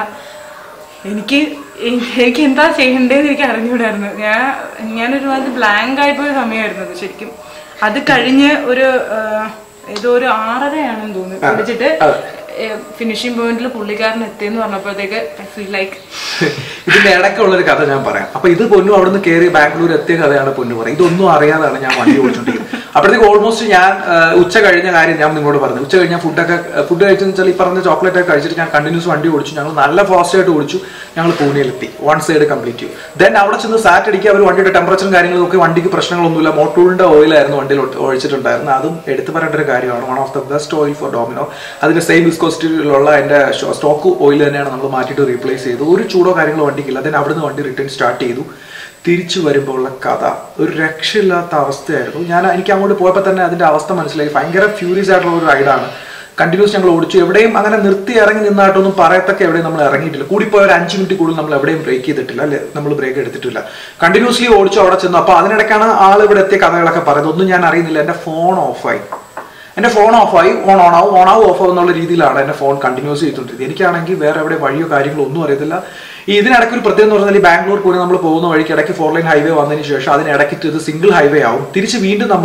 എനിക്ക് എ- എനിക്ക് എന്താ ചെയ്യേണ്ടതെന്ന് എനിക്ക് അറിഞ്ഞുകൂടായിരുന്നു ഞാൻ ഞാനൊരുമാതിരി ബ്ലാങ്ക് ആയിപ്പോയ സമയമായിരുന്നു അത് ശരിക്കും അത് കഴിഞ്ഞ് ഒരു ആ, ഏതോ ഒരു ആറരയാണെന്ന് തോന്നുന്നു വിളിച്ചിട്ട് ഫിനിഷിംഗ് പോയിന്റിൽ പുള്ളിക്കാരൻ എത്തിയെന്ന് പറഞ്ഞപ്പോഴത്തേക്ക് ഐ ഫീൽ ലൈക്ക് ഇതിന്റെ ഇടയ്ക്കുള്ള ഒരു കഥ ഞാൻ പറയാം അപ്പൊ ഇത് പൊന്നു അവിടുന്ന് കയറി ബാംഗ്ലൂർ എത്തിയ കഥയാണ് പൊന്നു പറയാം ഇതൊന്നും അറിയാതാണ് ഞാൻ വണ്ടി ഓടിച്ചോണ്ടിരിക്കുന്നത് അപ്പോഴത്തേക്ക് ഓൾമോസ്റ്റ് ഞാൻ ആ, ഉച്ച കഴിഞ്ഞ കാര്യം ഞാൻ നിങ്ങളോട് പറഞ്ഞു ഉച്ച കഴിഞ്ഞ ഫുഡൊക്കെ ഫുഡ് കഴിച്ചെന്ന് വെച്ചാൽ ഈ പറഞ്ഞ ചോക്ലേറ്റ് ഒക്കെ കഴിച്ചിട്ട് ഞാൻ കണ്ടിന്യൂസ് വണ്ടി ഓടിച്ചു ഞങ്ങൾ നല്ല ഫാസ്റ്റ് ആയിട്ട് ഓടിച്ചു ഞങ്ങൾ പൂനെയിലെത്തി വൺ സൈഡ് കംപ്ലീറ്റ് ചെയ്തു ദെൻ അവിടെ ചെന്ന് സാറ്റ് അടിക്കുക അവർ വണ്ടിയുടെ ടെമ്പറേച്ചറും കാര്യങ്ങളും ഒക്കെ വണ്ടിക്ക് പ്രശ്നങ്ങളൊന്നുമില്ല മോട്ടോറിന്റെ ഓയിലായിരുന്നു വണ്ടിയിൽ ഒട്ട് ഒഴിച്ചിട്ടുണ്ടായിരുന്നത് അതും എടുത്തു പറയേണ്ട ഒരു കാര്യമാണ് one of the best oil for Domino അതിന്റെ സെയിം വിസ്കോസിറ്റിയിലുള്ള അതിന്റെ സ്റ്റോക്ക് ഓയിൽ തന്നെയാണ് നമ്മൾ മാറ്റിയിട്ട് റീപ്ലേസ് ചെയ്തു ഒരു ചൂടോ കാര്യങ്ങളോ വണ്ടിക്കില്ല അതിന് അവിടുന്ന് വണ്ടി റിട്ടേൺ സ്റ്റാർട്ട് ചെയ്തു തിരിച്ചു വരുമ്പോൾ ഉള്ള കഥ ഒരു രക്ഷയില്ലാത്ത അവസ്ഥയായിരുന്നു ഞാൻ എനിക്ക് അങ്ങോട്ട് പോയപ്പോൾ തന്നെ അതിന്റെ അവസ്ഥ മനസ്സിലായി ഭയങ്കര ഫ്യൂരിയസ് ആയിട്ടുള്ള ഒരു റൈഡാണ് കണ്ടിന്യൂസ് ഞങ്ങൾ ഓടിച്ചു എവിടെയും അങ്ങനെ നിർത്തി ഇറങ്ങി നിന്നായിട്ടൊന്നും പറയത്തൊക്കെ എവിടെയും നമ്മൾ ഇറങ്ങിയിട്ടില്ല കൂടിപ്പോയ ഒരു അഞ്ച് മിനിറ്റ് കൂടുതൽ നമ്മൾ എവിടെയും ബ്രേക്ക് ചെയ്തിട്ടില്ല അല്ലെ നമ്മൾ ബ്രേക്ക് എടുത്തിട്ടില്ല കണ്ടിന്യൂസ്ലി ഓടിച്ചു അവിടെ ചെന്നു അപ്പോൾ അതിനിടയ്ക്കാണ് ആൾ ഇവിടെ എത്തിയ കഥകളൊക്കെ പറയുന്നത് ഒന്നും ഞാൻ അറിയുന്നില്ല എൻ്റെ ഫോൺ ഓഫായി എൻ്റെ ഫോൺ ഓഫായി ഓൺ ഓൺ ആവും ഓൺ ആവും ഓഫ് ആവും എന്നുള്ള രീതിയിലാണ് എൻ്റെ ഫോൺ കണ്ടിന്യൂസ് ചെയ്തുകൊണ്ടിരുന്നത് എനിക്കാണെങ്കിൽ വേറെ എവിടെ വഴിയോ കാര്യങ്ങളോ ഒന്നും അറിയത്തില്ല ഈ ഇതിനിടയ്ക്ക് ഒരു പ്രത്യേകം എന്ന് പറഞ്ഞാൽ ഈ ബാംഗ്ലൂർ കൂടി നമ്മൾ പോകുന്ന വഴിക്ക് ഇടയ്ക്ക് ഫോർ ലൈൻ ഹൈവേ വന്നതിന് ശേഷം അതിനിടയ്ക്ക് ഇത് സിംഗിൾ ഹൈവേ ആവും തിരിച്ച് വീണ്ടും നമ്മൾ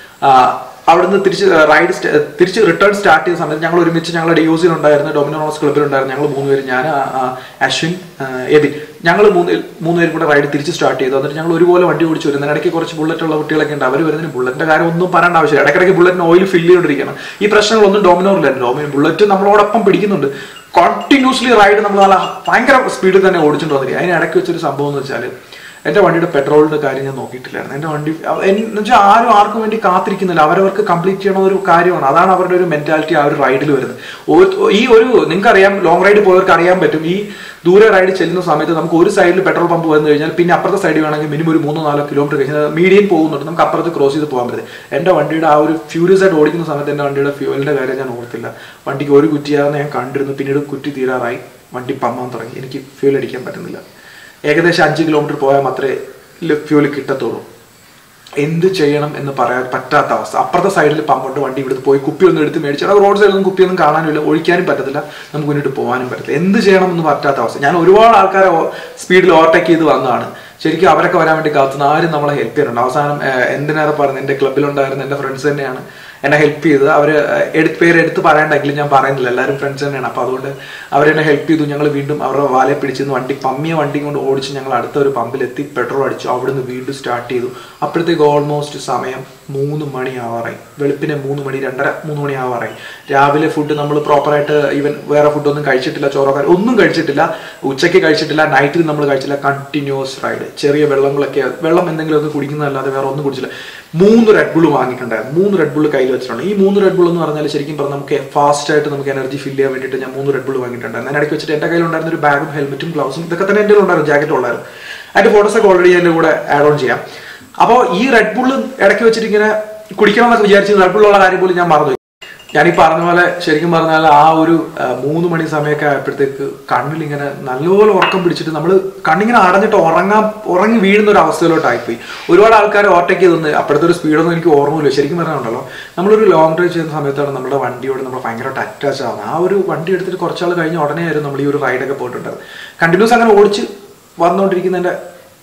അവിടുന്ന് തിരിച്ച് റൈഡ് തിരിച്ച് റിട്ടേൺ സ്റ്റാർട്ട് ചെയ്ത സമയത്ത് ഞങ്ങൾ ഒരുമിച്ച് ഞങ്ങൾ ഡി ഉണ്ടായിരുന്നു ഡൊമിനോസ് ക്ലബിലുണ്ടായിരുന്നു ഞങ്ങൾ മൂന്നുപേരും ഞാൻ ആ, ആ, അശ്വിൻ ആ, എബിൻ ഞങ്ങൾ മൂന്ന് മൂന്നുപേരും കൂടെ റൈഡ് തിരിച്ച് സ്റ്റാർട്ട് ചെയ്തു എന്നിട്ട് ഞങ്ങൾ ഒരുപോലെ വണ്ടി ഓടിച്ചു വരുന്നത് ഇടയ്ക്ക് കുറച്ച് ബുള്ളറ്റ് ഉള്ള കുട്ടികളൊക്കെ ഉണ്ട് അവർ വരുന്നതിന് ബുള്ളറ്റിന്റെ കാര്യം ഒന്നും പറയേണ്ട ആവശ്യമില്ല ഇടയ്ക്കിടയ്ക്ക് ബുള്ളറ്റിന് ഓയിൽ ഫില്ല് ചെയ്തുകൊണ്ടിരിക്കണം ഈ പ്രശ്നങ്ങളൊന്നും ഡോമിനോറിലായിരുന്നു ഡോമിനോ ബുള്ളറ്റ് നമ്മളോടൊപ്പം പിടിക്കുന്നുണ്ട് കണ്ടിന്യൂസ്ലി റൈഡ് നമ്മൾ നല്ല ഭയങ്കര സ്പീഡിൽ തന്നെ ഓടിച്ചിട്ട് വന്നിരിക്കും അതിനിടയ്ക്ക് വെച്ചൊരു സംഭവം എന്ന് വെച്ചാൽ എൻ്റെ വണ്ടിയുടെ പെട്രോളിന്റെ കാര്യം ഞാൻ നോക്കിയിട്ടില്ലായിരുന്നു എൻ്റെ വണ്ടി എന്ന് വെച്ചാൽ ആരും ആർക്കും വേണ്ടി കാത്തിരിക്കുന്നില്ല അവരവർക്ക് കംപ്ലീറ്റ് ചെയ്യണ ഒരു കാര്യമാണ് അതാണ് അവരുടെ ഒരു മെന്റാലിറ്റി ആ ഒരു റൈഡിൽ വരുന്നത് ഒരു- ഈ ഒരു നിങ്ങൾക്കറിയാം ലോങ് റൈഡ് പോയവർക്ക് അറിയാൻ പറ്റും ഈ ദൂരെ റൈഡ് ചെല്ലുന്ന സമയത്ത് നമുക്ക് ഒരു സൈഡിൽ പെട്രോൾ പമ്പ് വന്നു കഴിഞ്ഞാൽ പിന്നെ അപ്പുറത്തെ സൈഡിൽ വേണമെങ്കിൽ മിനിമം ഒരു മൂന്നോ നാലോ കിലോമീറ്റർ കഴിഞ്ഞാൽ മീഡിയം പോകുന്നുണ്ട് നമുക്ക് അപ്പുറത്ത് ക്രോസ് ചെയ്ത് പോകാൻ പറ്റും എൻ്റെ വണ്ടിയുടെ ആ ഒരു ഫ്യൂരിയസ് ആയിട്ട് ഓടിക്കുന്ന സമയത്ത് എൻ്റെ വണ്ടിയുടെ ഫ്യൂവലിന്റെ കാര്യം ഞാൻ ഓർത്തില്ല വണ്ടിക്ക് ഒരു കുറ്റിയാണെന്ന് ഞാൻ കണ്ടിരുന്നു പിന്നീട് കുറ്റി തീരാറായി വണ്ടി പമ്മാൻ തുടങ്ങി എനിക്ക് ഫ്യൂൽ അടിക്കാൻ പറ്റുന്നില്ല ഏകദേശം അഞ്ച് കിലോമീറ്റർ പോയാൽ മാത്രമേ ഫ്യൂല് കിട്ടത്തുള്ളൂ എന്ത് ചെയ്യണം എന്ന് പറയാൻ പറ്റാത്ത അവസ്ഥ അപ്പുറത്തെ സൈഡിൽ പമ്പുണ്ട് വണ്ടി ഇവിടുന്ന് പോയി കുപ്പി ഒന്നും എടുത്ത് മേടിച്ചാൽ റോഡ് സൈഡിലൊന്നും കുപ്പിയൊന്നും കാണാനുമില്ല ഒഴിക്കാനും പറ്റത്തില്ല നമുക്ക് മുന്നോട്ട് പോകാനും പറ്റത്തില്ല എന്ത് ചെയ്യണം എന്ന് പറ്റാത്ത അവസ്ഥ ഞാൻ ഒരുപാട് ആൾക്കാരെ സ്പീഡിൽ ഓവർടേക്ക് ചെയ്ത് വന്നതാണ് ശരിക്കും അവരൊക്കെ വരാൻ വേണ്ടി കാത്തുന്ന ആരും നമ്മളെ ഹെൽപ്പ് ചെയ്യുന്നുണ്ട് അവസാനം ഏഹ്, എന്തിനേറെ പറഞ്ഞത് എൻ്റെ ക്ലബിലുണ്ടായിരുന്ന എൻ്റെ ഫ്രണ്ട്സ് തന്നെയാണ് എന്നെ ഹെൽപ്പ് ചെയ്തത് അവർ എടുത്ത് പേര് എടുത്ത് പറയണ്ടെങ്കിലും ഞാൻ പറയുന്നില്ല എല്ലാവരും ഫ്രണ്ട്സ് തന്നെയാണ് അപ്പോൾ അതുകൊണ്ട് അവരെന്നെ ഹെൽപ്പ് ചെയ്തു ഞങ്ങൾ വീണ്ടും അവരുടെ വാലെ പിടിച്ചിരുന്ന് വണ്ടി പമ്മിയ വണ്ടി കൊണ്ട് ഓടിച്ച് ഞങ്ങൾ അടുത്ത ഒരു പമ്പിലെത്തി പെട്രോൾ അടിച്ചു അവിടുന്ന് വീണ്ടും സ്റ്റാർട്ട് ചെയ്തു അപ്പോഴത്തേക്ക് ഓൾമോസ്റ്റ് സമയം മൂന്ന് മണി ആവാറായി വെളുപ്പിനെ മൂന്ന് മണി രണ്ടര മൂന്ന് മണി ആവാറായി രാവിലെ ഫുഡ് നമ്മൾ പ്രോപ്പറായിട്ട് ഈവൻ വേറെ ഫുഡൊന്നും കഴിച്ചിട്ടില്ല ചോറോ കാര്യം ഒന്നും കഴിച്ചിട്ടില്ല ഉച്ചയ്ക്ക് കഴിച്ചിട്ടില്ല നൈറ്റിൽ നമ്മൾ കഴിച്ചില്ല കണ്ടിന്യൂസ് റൈഡ് ചെറിയ വെള്ളങ്ങളൊക്കെ വെള്ളം എന്തെങ്കിലുമൊക്കെ കുടിക്കുന്നതല്ലാതെ വേറെ ഒന്നും കുടിച്ചില്ല മൂന്ന് റെഡ് ബുൾ വാങ്ങിയിട്ടുണ്ടായിരുന്നു മൂന്ന് റെഡ് ബുൾ കയ്യിൽ വെച്ചിട്ടുണ്ട് ഈ മൂന്ന് റെഡ് ബുൾ എന്ന് പറഞ്ഞാൽ ശരിക്കും പറഞ്ഞാൽ നമുക്ക് ഫാസ്റ്റ് ആയിട്ട് നമുക്ക് എനർജി ഫില്ല് ചെയ്യാൻ വേണ്ടിയിട്ട് ഞാൻ മൂന്ന് റെഡ് ബുൾ വാങ്ങിയിട്ടുണ്ടായിരുന്നു ഞാൻ ഇടയ്ക്ക് വെച്ചിട്ട് എൻ്റെ കയ്യിലുണ്ടായിരുന്ന ഒരു ബാഗും ഹെൽമെറ്റും ഗ്ലൗസും ഇതൊക്കെ തന്നെ എൻ്റെ ഉണ്ടായിരുന്നു ജാക്കറ്റും ഉണ്ടായിരുന്നു അതിന്റെ ഫോട്ടോസ് ഒക്കെ ഓൾറെഡി എൻ്റെ കൂടെ ആഡ് ഓൺ ചെയ്യാം അപ്പോൾ ഈ റെഡ് ബുൾ ഇടയ്ക്ക് വെച്ചിട്ട് ഇങ്ങനെ കുടിക്കണം എന്നൊക്കെ വിചാരിച്ചു റെഡ് ബുള്ളുള്ള കാര്യം പോലും ഞാൻ മറന്നു ഞാൻ ഈ പറഞ്ഞ പോലെ ശരിക്കും പറഞ്ഞാൽ ആ ഒരു ആ, മൂന്ന് മണി സമയമൊക്കെ ആയപ്പോഴത്തേക്ക് കണ്ണിൽ ഇങ്ങനെ നല്ലപോലെ ഉറക്കം പിടിച്ചിട്ട് നമ്മൾ കണ്ണിങ്ങനെ അടഞ്ഞിട്ട് ഉറങ്ങാൻ ഉറങ്ങി വീഴുന്ന ഒരു അവസ്ഥയിലോട്ടായിപ്പോയി ഒരുപാട് ആൾക്കാർ ഓവർടേക്ക് ചെയ്തെന്ന് അപ്പോഴത്തെ ഒരു സ്പീഡൊന്നും എനിക്ക് ഓർമ്മയില്ല ശരിക്കും പറഞ്ഞുണ്ടല്ലോ നമ്മളൊരു ലോങ് ഡ്രൈവ് ചെയ്യുന്ന സമയത്താണ് നമ്മുടെ വണ്ടിയോട് നമ്മൾ ഭയങ്കരമായിട്ട് അറ്റാച്ച് ആവുന്നത് ആ ഒരു വണ്ടി എടുത്തിട്ട് കുറച്ചാൾ കഴിഞ്ഞ് ഉടനെ ആയിരുന്നു നമ്മൾ ഈ ഒരു റൈഡൊക്കെ പോയിട്ടുണ്ടായത് കണ്ടിന്യൂസ് അങ്ങനെ ഓടിച്ച് വന്നുകൊണ്ടിരിക്കുന്നതിൻ്റെ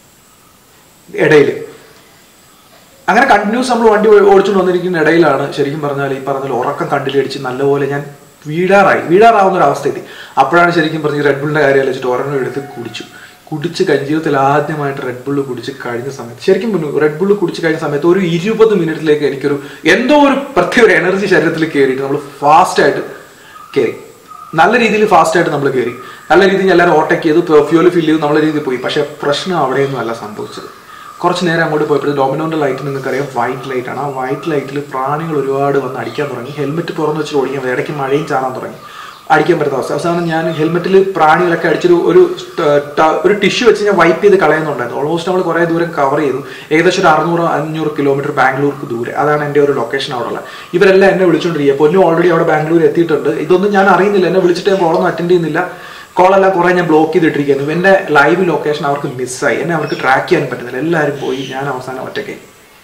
ഇടയിൽ അങ്ങനെ കണ്ടിന്യൂസ് നമ്മൾ വണ്ടി ഓ- ഓടിച്ചുകൊണ്ട് വന്നിരിക്കുന്ന ഇടയിലാണ് ശരിക്കും പറഞ്ഞാൽ ഈ പറഞ്ഞ പോലെ ഉറക്കം കണ്ടിലടിച്ച് നല്ലപോലെ ഞാൻ വീഴാറായി വീഴാറാവുന്ന ഒരു അവസ്ഥ എത്തി അപ്പോഴാണ് ശരിക്കും പറഞ്ഞ റെഡ് ബുളിന്റെ കാര്യം ആലോചിച്ചിട്ട് ഒരെണ്ണം എടുത്ത് കുടിച്ചു കുടിച്ച് കഴിഞ്ഞ ജീവിതത്തിൽ ആദ്യമായിട്ട് റെഡ് ബുള്ള് കുടിച്ച് കഴിഞ്ഞ സമയത്ത് ശരിക്കും പറഞ്ഞു റെഡ് ബുള്ള് കുടിച്ച് കഴിഞ്ഞ സമയത്ത് ഒരു ഇരുപത് മിനിറ്റിലേക്ക് എനിക്കൊരു എന്തോ ഒരു പ്രത്യേക ഒരു എനർജി ശരീരത്തിൽ കയറിയിട്ട് നമ്മൾ ഫാസ്റ്റായിട്ട് കയറി നല്ല രീതിയിൽ ഫാസ്റ്റായിട്ട് നമ്മൾ കയറി നല്ല രീതിയിൽ എല്ലാവരും ഓട്ടക്ക് ചെയ്തു ഫ്യൂല് ഫില്ല് ചെയ്തു നല്ല രീതിയിൽ പോയി പക്ഷേ പ്രശ്നം അവിടെയൊന്നും അല്ല സംഭവിച്ചത് കുറച്ച് നേരം അങ്ങോട്ട് പോയപ്പോൾ ഡൊമിനോന്റെ ലൈറ്റ് നിങ്ങൾക്കറിയാം വൈറ്റ് ലൈറ്റ് ആണ് ആ വൈറ്റ് ലൈറ്റിൽ പ്രാണികൾ ഒരുപാട് വന്ന് അടിക്കാൻ തുടങ്ങി ഹെൽമെറ്റ് തുറന്ന് വെച്ചിട്ട് ഓടിക്കാൻ പറ്റും ഇടയ്ക്ക് മഴയും ചാറാൻ തുടങ്ങി അടിക്കാൻ പറ്റുന്ന അവസ്ഥ അവസാനം ഞാൻ ഹെൽമെറ്റിൽ പ്രാണികളൊക്കെ അടിച്ചൊരു ഒരു ట- ట- ഒരു ടിഷ്യൂ വെച്ച് ഞാൻ വൈപ്പ് ചെയ്ത് കളയുന്നുണ്ടായിരുന്നു ഓൾമോസ്റ്റ് നമ്മൾ കുറേ ദൂരം കവർ ചെയ്തു ഏകദേശം ഒരു അറുന്നൂറ് അഞ്ഞൂറ് കിലോമീറ്റർ ബാംഗ്ലൂർക്ക് ദൂരെ അതാണ് എൻ്റെ ഒരു ലൊക്കേഷൻ അവിടെ ഉള്ളത് ഇവരെല്ലാം എന്നെ വിളിച്ചുകൊണ്ടിരിക്കുക പൊന്നു ഓൾറെഡി അവിടെ ബാംഗ്ലൂർ എത്തിയിട്ടുണ്ട് ഇതൊന്നും ഞാൻ അറിയുന്നില്ല എന്നെ വിളിച്ചിട്ട് ഞാൻ കോളൊന്നും അറ്റൻഡ് ചെയ്യുന്നില്ല കോളെല്ലാം കുറേ ഞാൻ ബ്ലോക്ക് ചെയ്തിട്ടിരിക്കുന്നു എൻ്റെ ലൈവ് ലൊക്കേഷൻ അവർക്ക് മിസ്സായി എന്നെ അവർക്ക് ട്രാക്ക് ചെയ്യാൻ പറ്റുന്നില്ല എല്ലാവരും പോയി ഞാൻ അവസാനം ഒറ്റയ്ക്കായി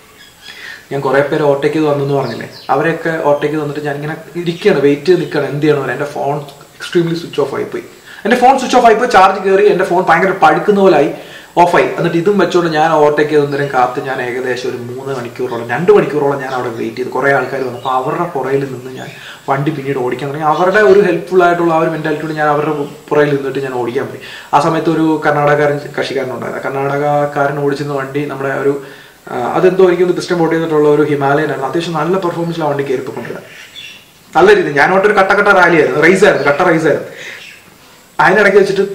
ഞാൻ കുറേ പേര് ഓട്ടയ്ക്ക് വന്നെന്ന് പറഞ്ഞില്ലേ അവരെയൊക്കെ ഓട്ടയ്ക്ക് വന്നിട്ട് ഞാൻ ഇങ്ങനെ ഇരിക്കുകയാണ് വെയിറ്റ് ചെയ്ത് നിൽക്കുകയാണ് എന്ത് ചെയ്യണം എൻ്റെ ഫോൺ എക്സ്ട്രീംലി സ്വിച്ച് ഓഫ് ആയിപ്പോയി എൻ്റെ ഫോൺ സ്വിച്ച് ഓഫ് ആയിപ്പോയി ചാർജ് കയറി എൻ്റെ ഫോൺ ഭയങ്കര പഴുക്കുന്ന പോലായി ഓഫായി എന്നിട്ട് ഇതും വെച്ചുകൊണ്ട് ഞാൻ ഓട്ടയ്ക്ക് നേരം കാത്ത് ഞാൻ ഏകദേശം ഒരു മൂന്ന് മണിക്കൂറോളം രണ്ട് മണിക്കൂറോളം ഞാൻ അവിടെ വെയിറ്റ് ചെയ്തു കുറേ ആൾക്കാർ വന്നു അപ്പോൾ അവരുടെ പുറയിൽ നിന്ന് ഞാൻ വണ്ടി പിന്നീട് ഓടിക്കാൻ തുടങ്ങി അവരുടെ ഒരു ഹെൽപ്ഫുൾ ആയിട്ടുള്ള ആ ഒരു മെൻറ്റാലിറ്റിയോട് ഞാൻ അവരുടെ പുറയിൽ നിന്നിട്ട് ഞാൻ ഓടിക്കാൻ പോയി ആ സമയത്ത് ഒരു കർണാടകക്കാരൻ കക്ഷിക്കാരനുണ്ടായിരുന്നു കർണാടകക്കാരൻ ഓടിച്ചിരുന്ന വണ്ടി നമ്മുടെ ഒരു ആ, അതെന്തോ എനിക്കൊന്ന് പിസ്റ്റം ബോട്ട് ചെയ്തിട്ടുള്ള ഒരു ഹിമാലയൻ ആയിരുന്നു അത്യാവശ്യം നല്ല പെർഫോമൻസിലാണ് വണ്ടി കയറി കൊണ്ടുവരുന്നത് നല്ല രീതി ഞാനോട്ടൊരു കട്ട കട്ട റാലി ആയിരുന്നു റൈസ് ആയിരുന്നു കട്ട റൈസ് ആയിരുന്നു അതിനിടയ്ക്ക് വെച്ചിട്ട്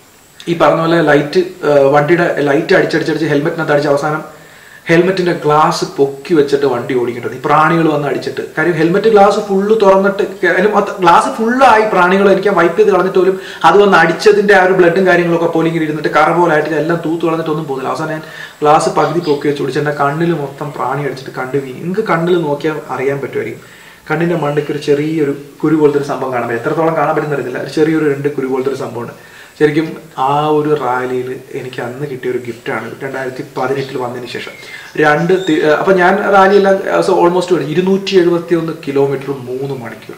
ഈ പറഞ്ഞ പോലെ ലൈറ്റ് വണ്ടിയുടെ ലൈറ്റ് അടിച്ചടിച്ചടിച്ച് ഹെൽമെറ്റിനകത്ത് അടിച്ച് അവസാനം ഹെൽമെറ്റിന്റെ ഗ്ലാസ് പൊക്കി വെച്ചിട്ട് വണ്ടി ഓടിക്കേണ്ടത് ഈ പ്രാണികൾ വന്ന് അടിച്ചിട്ട് കാര്യം ഹെൽമെറ്റ് ഗ്ലാസ് ഫുള്ള് തുറന്നിട്ട് ഗ്ലാസ് ഫുള്ളായി പ്രാണികൾ എനിക്ക് വൈപ്പ് ചെയ്ത് കളഞ്ഞിട്ട് പോലും അത് വന്ന് അടിച്ചതിന്റെ ആ ഒരു ബ്ലഡും കാര്യങ്ങളൊക്കെ പോലെ ഇങ്ങനെ ഇരുന്നിട്ട് കറ പോലായിട്ട് എല്ലാം തൂത്ത് കളഞ്ഞിട്ടൊന്നും പോകുന്നില്ല അവസാനം ഞാൻ ഗ്ലാസ് പകുതി പൊക്കി വെച്ച് ഓടിച്ച് എൻ്റെ കണ്ണിൽ മൊത്തം പ്രാണി അടിച്ചിട്ട് കണ്ടു വീണി നിങ്ങൾക്ക് കണ്ണിൽ നോക്കിയാൽ അറിയാൻ പറ്റുമായിരിക്കും കണ്ണിന്റെ മണ്ടയ്ക്ക് ഒരു ചെറിയൊരു കുരു പോലത്തെ ഒരു സംഭവം കാണാൻ പറ്റും എത്രത്തോളം കാണാൻ പറ്റുന്നറിയില്ല ഒരു ചെറിയൊരു രണ്ട് കുരു പോലത്തെ ഒരു സംഭവമുണ്ട് ശരിക്കും ആ ഒരു റാലിയിൽ എനിക്ക് അന്ന് കിട്ടിയ ഒരു ഗിഫ്റ്റാണ് രണ്ടായിരത്തി പതിനെട്ടിൽ വന്നതിന് ശേഷം രണ്ട് തി- ഏർ അപ്പൊ ഞാൻ റാലിയെല്ലാം ഓൾമോസ്റ്റ് ഇരുന്നൂറ്റി എഴുപത്തി ഒന്ന് കിലോമീറ്റർ മൂന്ന് മണിക്കൂർ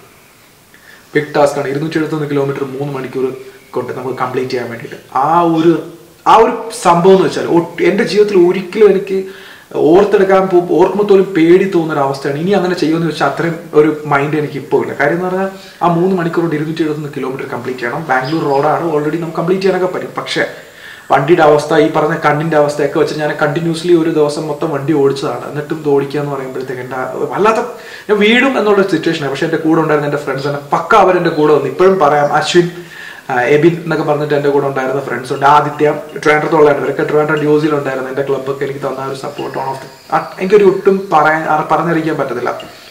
ബിഗ് ടാസ്ക് ആണ് ഇരുന്നൂറ്റി എഴുപത്തൊന്ന് കിലോമീറ്റർ മൂന്ന് മണിക്കൂർ കൊണ്ട് നമുക്ക് കംപ്ലീറ്റ് ചെയ്യാൻ വേണ്ടിയിട്ട് ആ ഒരു ആ ഒരു സംഭവം എന്ന് വെച്ചാൽ ഒട്ട്- എൻ്റെ ജീവിതത്തിൽ ഒരിക്കലും എനിക്ക് ഓർത്തെടുക്കാൻ പോ ഓർക്കുമ്പോൾ പോലും പേടി തോന്നുന്ന ഒരു അവസ്ഥയാണ് ഇനി അങ്ങനെ ചെയ്യുമെന്ന് വെച്ചാൽ അത്രയും ഒരു മൈൻഡ് എനിക്ക് ഇപ്പോൾ ഇല്ല കാര്യം എന്ന് പറഞ്ഞാൽ ആ മൂന്ന് മണിക്കൂർ കൊണ്ട് ഇരുന്നൂറ്റി എഴുപത്തൊന്ന് കിലോമീറ്റർ കംപ്ലീറ്റ് ചെയ്യണം ബാംഗ്ലൂർ റോഡാണ് ഓൾറെഡി നമുക്ക് കംപ്ലീറ്റ് ചെയ്യാനൊക്കെ പറ്റും പക്ഷേ വണ്ടിയുടെ അവസ്ഥ ഈ പറഞ്ഞ കണ്ണിന്റെ അവസ്ഥയൊക്കെ വെച്ച് ഞാൻ കണ്ടിന്യൂസ്ലി ഒരു ദിവസം മൊത്തം വണ്ടി ഓടിച്ചതാണ് എന്നിട്ടും ഇത് ഓടിക്കുക എന്ന് പറയുമ്പോഴത്തേക്ക് എൻ്റെ ആ- വല്ലാത്ത ഞാൻ വീടും എന്നുള്ള സിറ്റുവേഷനാണ് പക്ഷെ എൻ്റെ കൂടെ ഉണ്ടായിരുന്ന എൻ്റെ ഫ്രണ്ട്സ് തന്നെ പക്ക അവരെൻ്റെ കൂടെ വന്നു ഇപ്പോഴും പറയാം അശ്വിൻ ആ, എബിൻ എന്നൊക്കെ പറഞ്ഞിട്ട് എൻ്റെ കൂടെ ഉണ്ടായിരുന്ന ഫ്രണ്ട്സ് ഉണ്ട് ആദിത്യ ട്രിവാൻഡ്രത്തോളാണ് ഇവരൊക്കെ ട്രിവാൻഡ്രം ഡ്യൂസിൽ ഉണ്ടായിരുന്നു എൻ്റെ ക്ലബ്ബൊക്കെ എനിക്ക് തന്ന ഒരു സപ്പോർട്ട് ഓൺ ഓഫ് ദ എനിക്കൊരു ഒട്ടും പറയാൻ ആ, പറഞ്ഞറിയിക്കാൻ പറ്റത്തില്ല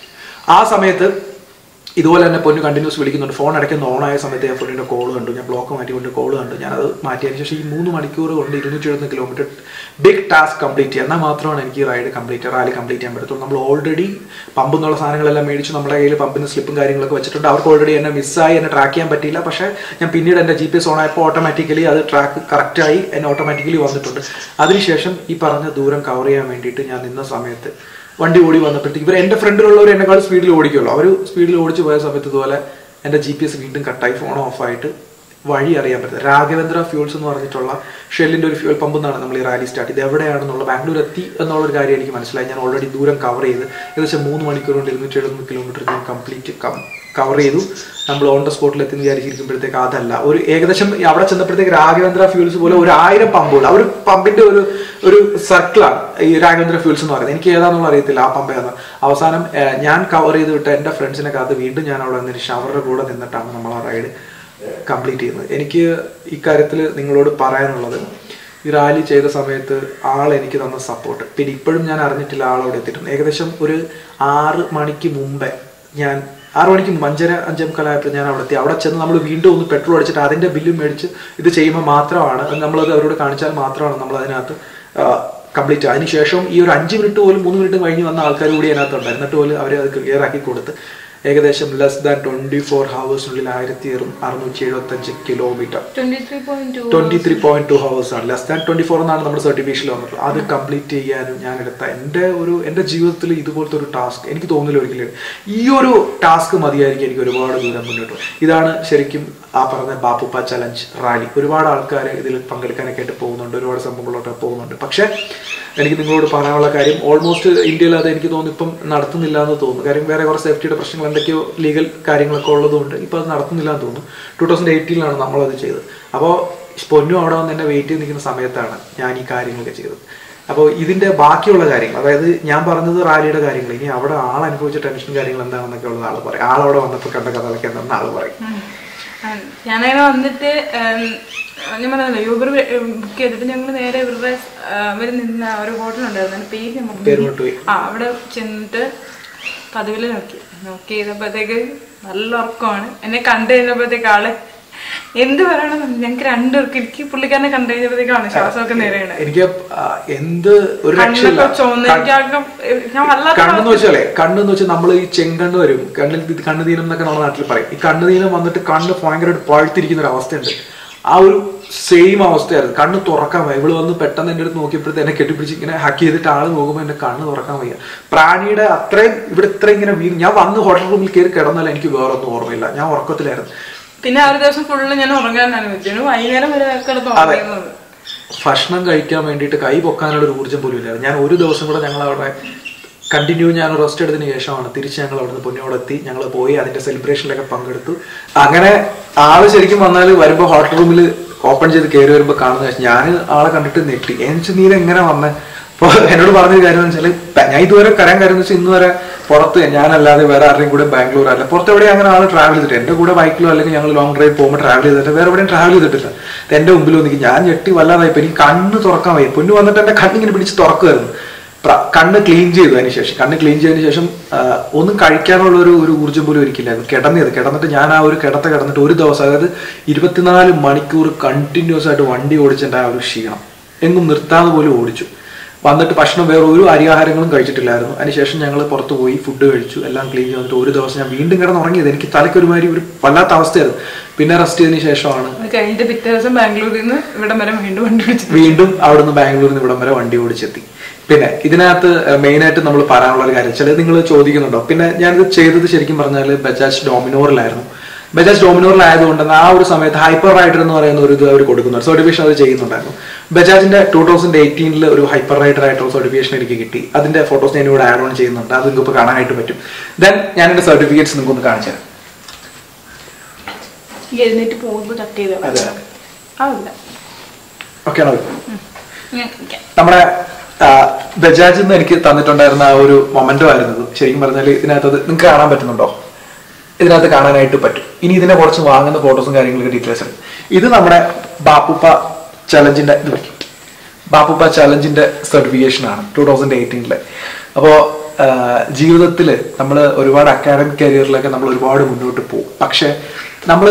ആ സമയത്ത് ഇതുപോലെ തന്നെ പൊന്നു കണ്ടിന്യൂസ് വിളിക്കുന്നുണ്ട് ഫോൺ ഇടയ്ക്ക് ഓൺ ആയ സമയത്ത് ഞാൻ പൊന്നിൻ്റെ കോൾ കണ്ടു ഞാൻ ബ്ലോക്ക് മാറ്റിക്കൊണ്ട് കോൾ കണ്ടു ഞാനത് മാറ്റിയതിന് ശേഷം ഈ മൂന്ന് മണിക്കൂർ കൊണ്ട് ഇരുന്നൂറ്റി എഴുപത് കിലോമീറ്റർ ബിഗ് ടാസ്ക് കംപ്ലീറ്റ് ചെയ്യുക എന്നാൽ മാത്രമാണ് എനിക്ക് ഈ റൈഡ് കംപ്ലീറ്റ് റാലി കംപ്ലീറ്റ് ചെയ്യാൻ പറ്റത്തുള്ളൂ നമ്മൾ ഓൾറെഡി പമ്പ് എന്നുള്ള സാധനങ്ങളെല്ലാം മേടിച്ച് നമ്മുടെ കയ്യിൽ പമ്പിന് സ്ലിപ്പും കാര്യങ്ങളൊക്കെ വെച്ചിട്ടുണ്ട് അവർക്ക് ഓൾറെഡി എന്നെ മിസ്സായി എന്നെ ട്രാക്ക് ചെയ്യാൻ പറ്റിയില്ല പക്ഷേ ഞാൻ പിന്നീട് എൻ്റെ ജി പി എസ് ഓൺ ആയപ്പോൾ ഓട്ടോമാറ്റിക്കലി അത് ട്രാക്ക് കറക്റ്റായി എന്നെ ഓട്ടോമാറ്റിക്കലി വന്നിട്ടുണ്ട് അതിനുശേഷം ഈ പറഞ്ഞ ദൂരം കവർ ചെയ്യാൻ വേണ്ടിയിട്ട് ഞാൻ നിന്ന സമയത്ത് വണ്ടി ഓടി വന്നപ്പോഴത്തേക്ക് ഇവർ എൻ്റെ ഫ്രണ്ടിലുള്ളവർ എന്നെക്കാൾ സ്പീഡിൽ ഓടിക്കുമല്ലോ അവർ സ്പീഡിൽ ഓടിച്ച് പോയ സമയത്ത് ഇതുപോലെ എൻ്റെ ജി പി എസ് വീണ്ടും കട്ടായി ഫോൺ ഓഫായിട്ട് വഴി അറിയാൻ പറ്റുന്നത് രാഘവേന്ദ്ര ഫ്യൂൾസ് എന്ന് പറഞ്ഞിട്ടുള്ള ഷെല്ലിൻ്റെ ഒരു ഫ്യൂൽ പമ്പ് എന്നാണ് നമ്മൾ ഈ റാലി സ്റ്റാർട്ട് ചെയ്തത് എവിടെയാണെന്നുള്ള ബാംഗ്ലൂർ എത്തി എന്നുള്ളൊരു കാര്യം എനിക്ക് മനസ്സിലായി ഞാൻ ഓൾറെഡി ദൂരം കവർ ചെയ്ത് ഏകദേശം മൂന്ന് മണിക്കൂർ കൊണ്ട് ഇരുന്നൂറ്റി എഴുപത് കിലോമീറ്റർ ഞാൻ കംപ്ലീറ്റ് കവർ ചെയ്തു നമ്മൾ ഓൺ ദ സ്പോട്ടിൽ എത്തി എന്ന് വിചാരിച്ചിരിക്കുമ്പോഴത്തേക്ക് അതല്ല ഒരു ഏകദേശം അവിടെ ചെന്നപ്പോഴത്തേക്ക് രാഘവേന്ദ്ര ഫ്യൂൽസ് പോലെ ഒരു ആയിരം പമ്പുകൾ ആ ഒരു പമ്പിന്റെ ഒരു ഒരു സർക്കിളാണ് ഈ രാഘവേന്ദ്ര ഫ്യൂൽസ് എന്ന് പറയുന്നത് എനിക്ക് ഏതാണെന്നുള്ള അറിയത്തില്ല ആ പമ്പ ഏതാണ് അവസാനം ഏഹ്, ഞാൻ കവർ ചെയ്ത് വിട്ട എൻ്റെ ഫ്രണ്ട്സിനെ കാത്ത് വീണ്ടും ഞാൻ അവിടെ നിന്നൊരു ഷവറുടെ കൂടെ നിന്നിട്ടാണ് നമ്മൾ ആ റൈഡ് കംപ്ലീറ്റ് ചെയ്യുന്നത് എനിക്ക് ഇക്കാര്യത്തിൽ നിങ്ങളോട് പറയാനുള്ളത് ഈ റാലി ചെയ്ത സമയത്ത് ആൾ എനിക്ക് തന്ന സപ്പോർട്ട് പിന്നെ ഇപ്പോഴും ഞാൻ അറിഞ്ഞിട്ടില്ല ആളവിടെ എത്തിയിട്ടുണ്ട് ഏകദേശം ഒരു ആറ് മണിക്ക് മുമ്പേ ഞാൻ ആറ് മണിക്ക് മുമ്പ് അഞ്ചര അഞ്ചേ മുക്കാലായപ്പോൾ ഞാൻ അവിടെ എത്തി അവിടെ ചെന്ന് നമ്മൾ വീണ്ടും ഒന്ന് പെട്രോൾ അടിച്ചിട്ട് അതിന്റെ ബില്ലും മേടിച്ച് ഇത് ചെയ്യുമ്പോൾ മാത്രമാണ് അത് നമ്മളത് അവരോട് കാണിച്ചാൽ മാത്രമാണ് നമ്മൾ അതിനകത്ത് കംപ്ലീറ്റ് അതിനുശേഷം ഈ ഒരു അഞ്ച് മിനിറ്റ് പോലും മൂന്ന് മിനിറ്റ് കഴിഞ്ഞ് വന്ന ആൾക്കാർ കൂടി അതിനകത്ത് ഉണ്ടായിരുന്നു എന്നിട്ട് പോലും അവർ അത് ക്ലിയർ ആക്കി കൊടുത്ത് ഏകദേശം ലെസ് ദാൻ ട്വന്റി ഫോർ ഹവേഴ്സിനുള്ളിൽ ആയിരത്തി അറുന്നൂറ്റി എഴുപത്തഞ്ച് kilometre twenty three point two twenty three point two hours ആണ് ലെസ് ദാൻ ട്വന്റി ഫോർ എന്നാണ് നമ്മുടെ സർട്ടിഫിക്കേഷനിൽ വന്നിട്ടുള്ളത് അത് കംപ്ലീറ്റ് ചെയ്യാനും ഞാൻ എടുത്ത എൻ്റെ ഒരു എൻ്റെ ജീവിതത്തിൽ ഇതുപോലത്തെ ഒരു ടാസ്ക് എനിക്ക് തോന്നില്ല ഒരിക്കലും ഈ ഒരു ടാസ്ക് മതിയായിരിക്കും എനിക്ക് ഒരുപാട് ദൂരം മുന്നോട്ട് പോകും. ഇതാണ് ശരിക്കും ആ പറഞ്ഞ ബാപ്പുപ്പ ചലഞ്ച് റാലി ഒരുപാട് ആൾക്കാർ ഇതിൽ പങ്കെടുക്കാനൊക്കെ ആയിട്ട് പോകുന്നുണ്ട് ഒരുപാട് സംഭവങ്ങളോട്ട് പോകുന്നുണ്ട് പക്ഷേ എനിക്ക് നിങ്ങളോട് പറയാനുള്ള കാര്യം ഓൾമോസ്റ്റ് ഇന്ത്യയിൽ അത് എനിക്ക് തോന്നുന്നു ഇപ്പം നടത്തുന്നില്ല എന്ന് തോന്നുന്നു കാര്യം വേറെ കുറേ സേഫ്റ്റിയുടെ പ്രശ്നങ്ങൾ എന്തൊക്കെയോ ലീഗൽ കാര്യങ്ങളൊക്കെ ഉള്ളതുകൊണ്ട് ഇപ്പം അത് നടത്തുന്നില്ല എന്ന് തോന്നുന്നു ടൂ തൗസൻഡ് എയ്റ്റീനിലാണ് നമ്മളത് ചെയ്തത് അപ്പോൾ പൊന്നു അവിടെ വന്ന് എന്നെ വെയിറ്റ് ചെയ്ത് നിൽക്കുന്ന സമയത്താണ് ഞാൻ ഈ കാര്യങ്ങളൊക്കെ ചെയ്തത് അപ്പോൾ ഇതിന്റെ ബാക്കിയുള്ള കാര്യങ്ങൾ അതായത് ഞാൻ പറഞ്ഞത് റാലിയുടെ കാര്യങ്ങൾ ഇനി അവിടെ ആൾ അനുഭവിച്ച ടെൻഷൻ കാര്യങ്ങൾ എന്താണെന്നൊക്കെ ഉള്ളത് ആൾ പറയും ആളവിടെ വന്നപ്പോൾ കണ്ട കഥകളൊക്കെ എന്താണെന്ന് ആൾ പറയും ഉം. ആ, ഞാനങ്ങനെ വന്നിട്ട് ഉം, ഞാൻ പറഞ്ഞല്ലോ യൂബർ ബുക്ക് ചെയ്തിട്ട് ഞങ്ങൾ നേരെ ഇവരുടെ അവർ നിന്ന ഒരു ഹോട്ടൽ ഉണ്ടായിരുന്നു അതിന്റെ പേര് ഞാൻ മറന്നു. പേര് വിട്ടുപോയി. ആ അവിടെ ചെന്നിട്ട് പതിവില് നോക്കി നോക്കി ചെയ്തപ്പോഴത്തേക്ക് നല്ല ഉറക്കമാണ് എന്നെ കണ്ടു കഴിഞ്ഞപ്പോഴത്തേക്ക് ആള് എന്ത് പറയണം ഞങ്ങൾക്ക് രണ്ടുപേർക്ക് എനിക്ക് പുള്ളിക്കാരനെ കണ്ടു കഴിഞ്ഞപ്പോഴത്തേക്കാണ് ശ്വാസമൊക്കെ നേരെയാണ് എനിക്ക് ആ, എന്ത് ഒരു രക്ഷയില്ല കണ്ണൊക്കെ ചുവന്ന് എനിക്കാകെ ഞാൻ വല്ലാത്ത കണ്ണെന്ന് വെച്ചാലേ കണ്ണെന്ന് വെച്ചാൽ നമ്മൾ ഈ ചെങ്കണ്ണ് വരും കണ്ണിൽ ഇത് കണ്ണുനീലം എന്നൊക്കെ നമ്മുടെ നാട്ടിൽ പറയും ഈ കണ്ണുനീലം വന്നിട്ട് കണ്ണ് ഭയങ്കരമായിട്ട് പഴുത്തിരിക്കുന്ന ഒരു അവസ്ഥയുണ്ട് ആ ഒരു സെയിം അവസ്ഥയായിരുന്നു കണ്ണ് തുറക്കാൻ വയ്യ ഇവള് വന്ന് പെട്ടെന്ന് എൻ്റെ അടുത്ത് നോക്കിയപ്പോഴത്തെ എന്നെ കെട്ടിപ്പിടിച്ച് ഇങ്ങനെ ഹക്ക് ചെയ്തിട്ട് ആള് നോക്കുമ്പോൾ എന്റെ കണ്ണ് തുറക്കാൻ വയ്യ പ്രാണിയുടെ അത്രയും ഇവിടെ ഇത്ര ഇങ്ങനെ വീണ് ഞാൻ വന്ന് ഹോട്ടൽ റൂമിൽ കയറി കിടന്നാൽ എനിക്ക് വേറെ ഒന്നും ഓർമ്മയില്ല ഞാൻ ഉറക്കത്തിലായിരുന്നു പിന്നെ ആ ഒരു ദിവസം ഫുള്ള് ഞാൻ ഉറങ്ങാനാണ് വെച്ചു വൈകുന്നേരം വരെ കിടന്ന് ഉറങ്ങുന്നത് ഭക്ഷണം കഴിക്കാൻ വേണ്ടിയിട്ട് കൈ പൊക്കാനുള്ള ഒരു ഊർജ്ജം പോലും ഇല്ലായിരുന്നു ഞാൻ ഒരു ദിവസം കൂടെ ഞങ്ങൾ അവിടെ കണ്ടിന്യൂ ഞാൻ റെസ്റ്റ് എടുത്തതിന് ശേഷമാണ് തിരിച്ച് ഞങ്ങൾ അവിടുന്ന് പൊന്നോടെ എത്തി ഞങ്ങൾ പോയി അതിന്റെ സെലിബ്രേഷനിലൊക്കെ പങ്കെടുത്തു അങ്ങനെ ആള് ശരിക്കും വന്നാൽ വരുമ്പോൾ ഹോട്ടൽ റൂമിൽ ഓപ്പൺ ചെയ്ത് കയറി വരുമ്പോൾ കാണുന്ന ഞാൻ ആളെ കണ്ടിട്ട് നെട്ടി എനിക്ക് നീ എങ്ങനെ വന്നേ അപ്പോൾ എന്നോട് പറഞ്ഞൊരു കാര്യം എന്ന് വെച്ചാൽ ഞാൻ ഇതുവരെ കരാൻ കാര്യം എന്ന് വെച്ചാൽ ഇന്ന് വരെ പുറത്ത് ഞാനല്ലാതെ വേറെ ആരുടെയും കൂടെ ബാംഗ്ലൂർ അല്ല പുറത്ത് എവിടെയും അങ്ങനെ ആൾ ട്രാവൽ ചെയ്തിട്ട് എൻ്റെ കൂടെ ബൈക്കിലോ അല്ലെങ്കിൽ ഞങ്ങൾ ലോങ് ഡ്രൈവ് പോകുമ്പോൾ ട്രാവൽ ചെയ്തിട്ട് വേറെ എവിടെയും ട്രാവൽ ചെയ്തിട്ടില്ല ഇത് എൻ്റെ മുമ്പിൽ വന്നിക്ക് ഞാൻ ഞെട്ടി വല്ലാതായി ഇപ്പൊ എനിക്ക് കണ്ണ് തുറക്കാൻ വയ്യ പൊന്നു വന്നിട്ട് എൻ്റെ കണ്ണിങ്ങനെ പിടിച്ച് തുറക്കുമായിരുന്നു പ്ര- കണ്ണ് ക്ലീൻ ചെയ്തു അതിന് ശേഷം കണ്ണ് ക്ലീൻ ചെയ്തതിന് ശേഷം ആ, ഒന്നും കഴിക്കാനുള്ള ഒരു ഒരു ഊർജ്ജം പോലും ഒരിക്കില്ലായിരുന്നു കിടന്നത് കിടന്നിട്ട് ഞാൻ ആ ഒരു കിടത്ത കിടന്നിട്ട് ഒരു ദിവസം അതായത് ഇരുപത്തിനാല് മണിക്കൂർ കണ്ടിന്യൂസ് ആയിട്ട് വണ്ടി ഓടിച്ചതിൻ്റെ ആ ഒരു ക്ഷീണം എങ്ങും നിർത്താതെ പോലും ഓടിച്ചു വന്നിട്ട് ഭക്ഷണം വേറെ ഒരു അരിയാഹാരങ്ങളും കഴിച്ചിട്ടില്ലായിരുന്നു അതിനുശേഷം ഞങ്ങൾ പുറത്ത് പോയി ഫുഡ് കഴിച്ചു എല്ലാം ക്ലീൻ ചെയ്ത് വന്നിട്ട് ഒരു ദിവസം ഞാൻ വീണ്ടും കിടന്ന് ഉറങ്ങിയത് എനിക്ക് തലയ്ക്ക് ഒരുമാതിരി ഒരു വല്ലാത്ത അവസ്ഥയായിരുന്നു പിന്നെ റെസ്റ്റ് ചെയ്തതിന് ശേഷമാണ് അത് കഴിഞ്ഞിട്ട് പിറ്റേ ദിവസം ബാംഗ്ലൂരിൽ നിന്ന് ഇവിടം വരെ വീണ്ടും വണ്ടി പിടിച്ചു വീണ്ടും അവിടുന്ന് ബാംഗ്ലൂരിൽ നിന്ന് ഇവിടം വരെ വണ്ടി ഓടിച്ചെത്തി പിന്നെ ഇതിനകത്ത് മെയിൻ ആയിട്ട് നമ്മൾ പറയാനുള്ള ഒരു കാര്യം ചിലത് നിങ്ങൾ ചോദിക്കുന്നുണ്ടോ പിന്നെ ഞാനിത് ചെയ്തത് ശരിക്കും പറഞ്ഞാൽ ബജാജ് ഡോമിനോറിലായിരുന്നു ബജാജ് ഡോമിനോറിലായതുകൊണ്ട് തന്നെ ആ ഒരു സമയത്ത് ഹൈപ്പർ റൈഡർ എന്ന് പറയുന്ന ഒരു ഇത് അവർ കൊടുക്കുന്നുണ്ട് സർട്ടിഫിക്കേഷൻ അത് ചെയ്യുന്നുണ്ടായിരുന്നു ബജാജിന്റെ ടൂ തൗസൻഡ് എയ്റ്റീനിൽ ഒരു ഹൈപ്പർ റൈഡർ ആയിട്ടുള്ള സർട്ടിഫിക്കേഷൻ എനിക്ക് കിട്ടി അതിന്റെ ഫോട്ടോസ് ഞാൻ ഇവിടെ ആഡ് ഓൺ ചെയ്യുന്നുണ്ട് അത് നിങ്ങൾക്ക് ഇപ്പോൾ കാണാനായിട്ട് പറ്റും ദെൻ ഞാൻ എന്റെ സർട്ടിഫിക്കറ്റ്സ് നിങ്ങൾക്ക് ഒന്ന് കാണിച്ചു തരാം ഈ എഴുന്നേറ്റ് പോകുമ്പോൾ കട്ട് ചെയ്ത അതെ. ആവില്ല ഓക്കെ ആണോ ഞാൻ നിൽക്കാം. നമ്മുടെ ആ, ബജാജിൽ നിന്ന് എനിക്ക് തന്നിട്ടുണ്ടായിരുന്ന ആ ഒരു മൊമെന്റോ ആയിരുന്നത് ശരിക്കും പറഞ്ഞാൽ ഇതിനകത്ത് അത് നിങ്ങൾക്ക് കാണാൻ പറ്റുന്നുണ്ടോ ഇതിനകത്ത് കാണാനായിട്ട് പറ്റും ഇനി ഇതിനെ കുറച്ച് വാങ്ങുന്ന ഫോട്ടോസും കാര്യങ്ങളൊക്കെ ഡീറ്റെയിൽസ് ഉണ്ട് ഇത് നമ്മുടെ ബാപ്പുപ്പ ചലഞ്ചിന്റെ ഇത് വയ്ക്കും ബാപ്പുപ്പ ചലഞ്ചിന്റെ സർട്ടിഫിക്കേഷൻ ആണ് ടൂ തൗസൻഡ് എയ്റ്റീനിലെ അപ്പോൾ ജീവിതത്തിൽ നമ്മൾ ഒരുപാട് അക്കാഡമിക് കരിയറിലൊക്കെ നമ്മൾ ഒരുപാട് മുന്നോട്ട് പോകും പക്ഷെ നമ്മൾ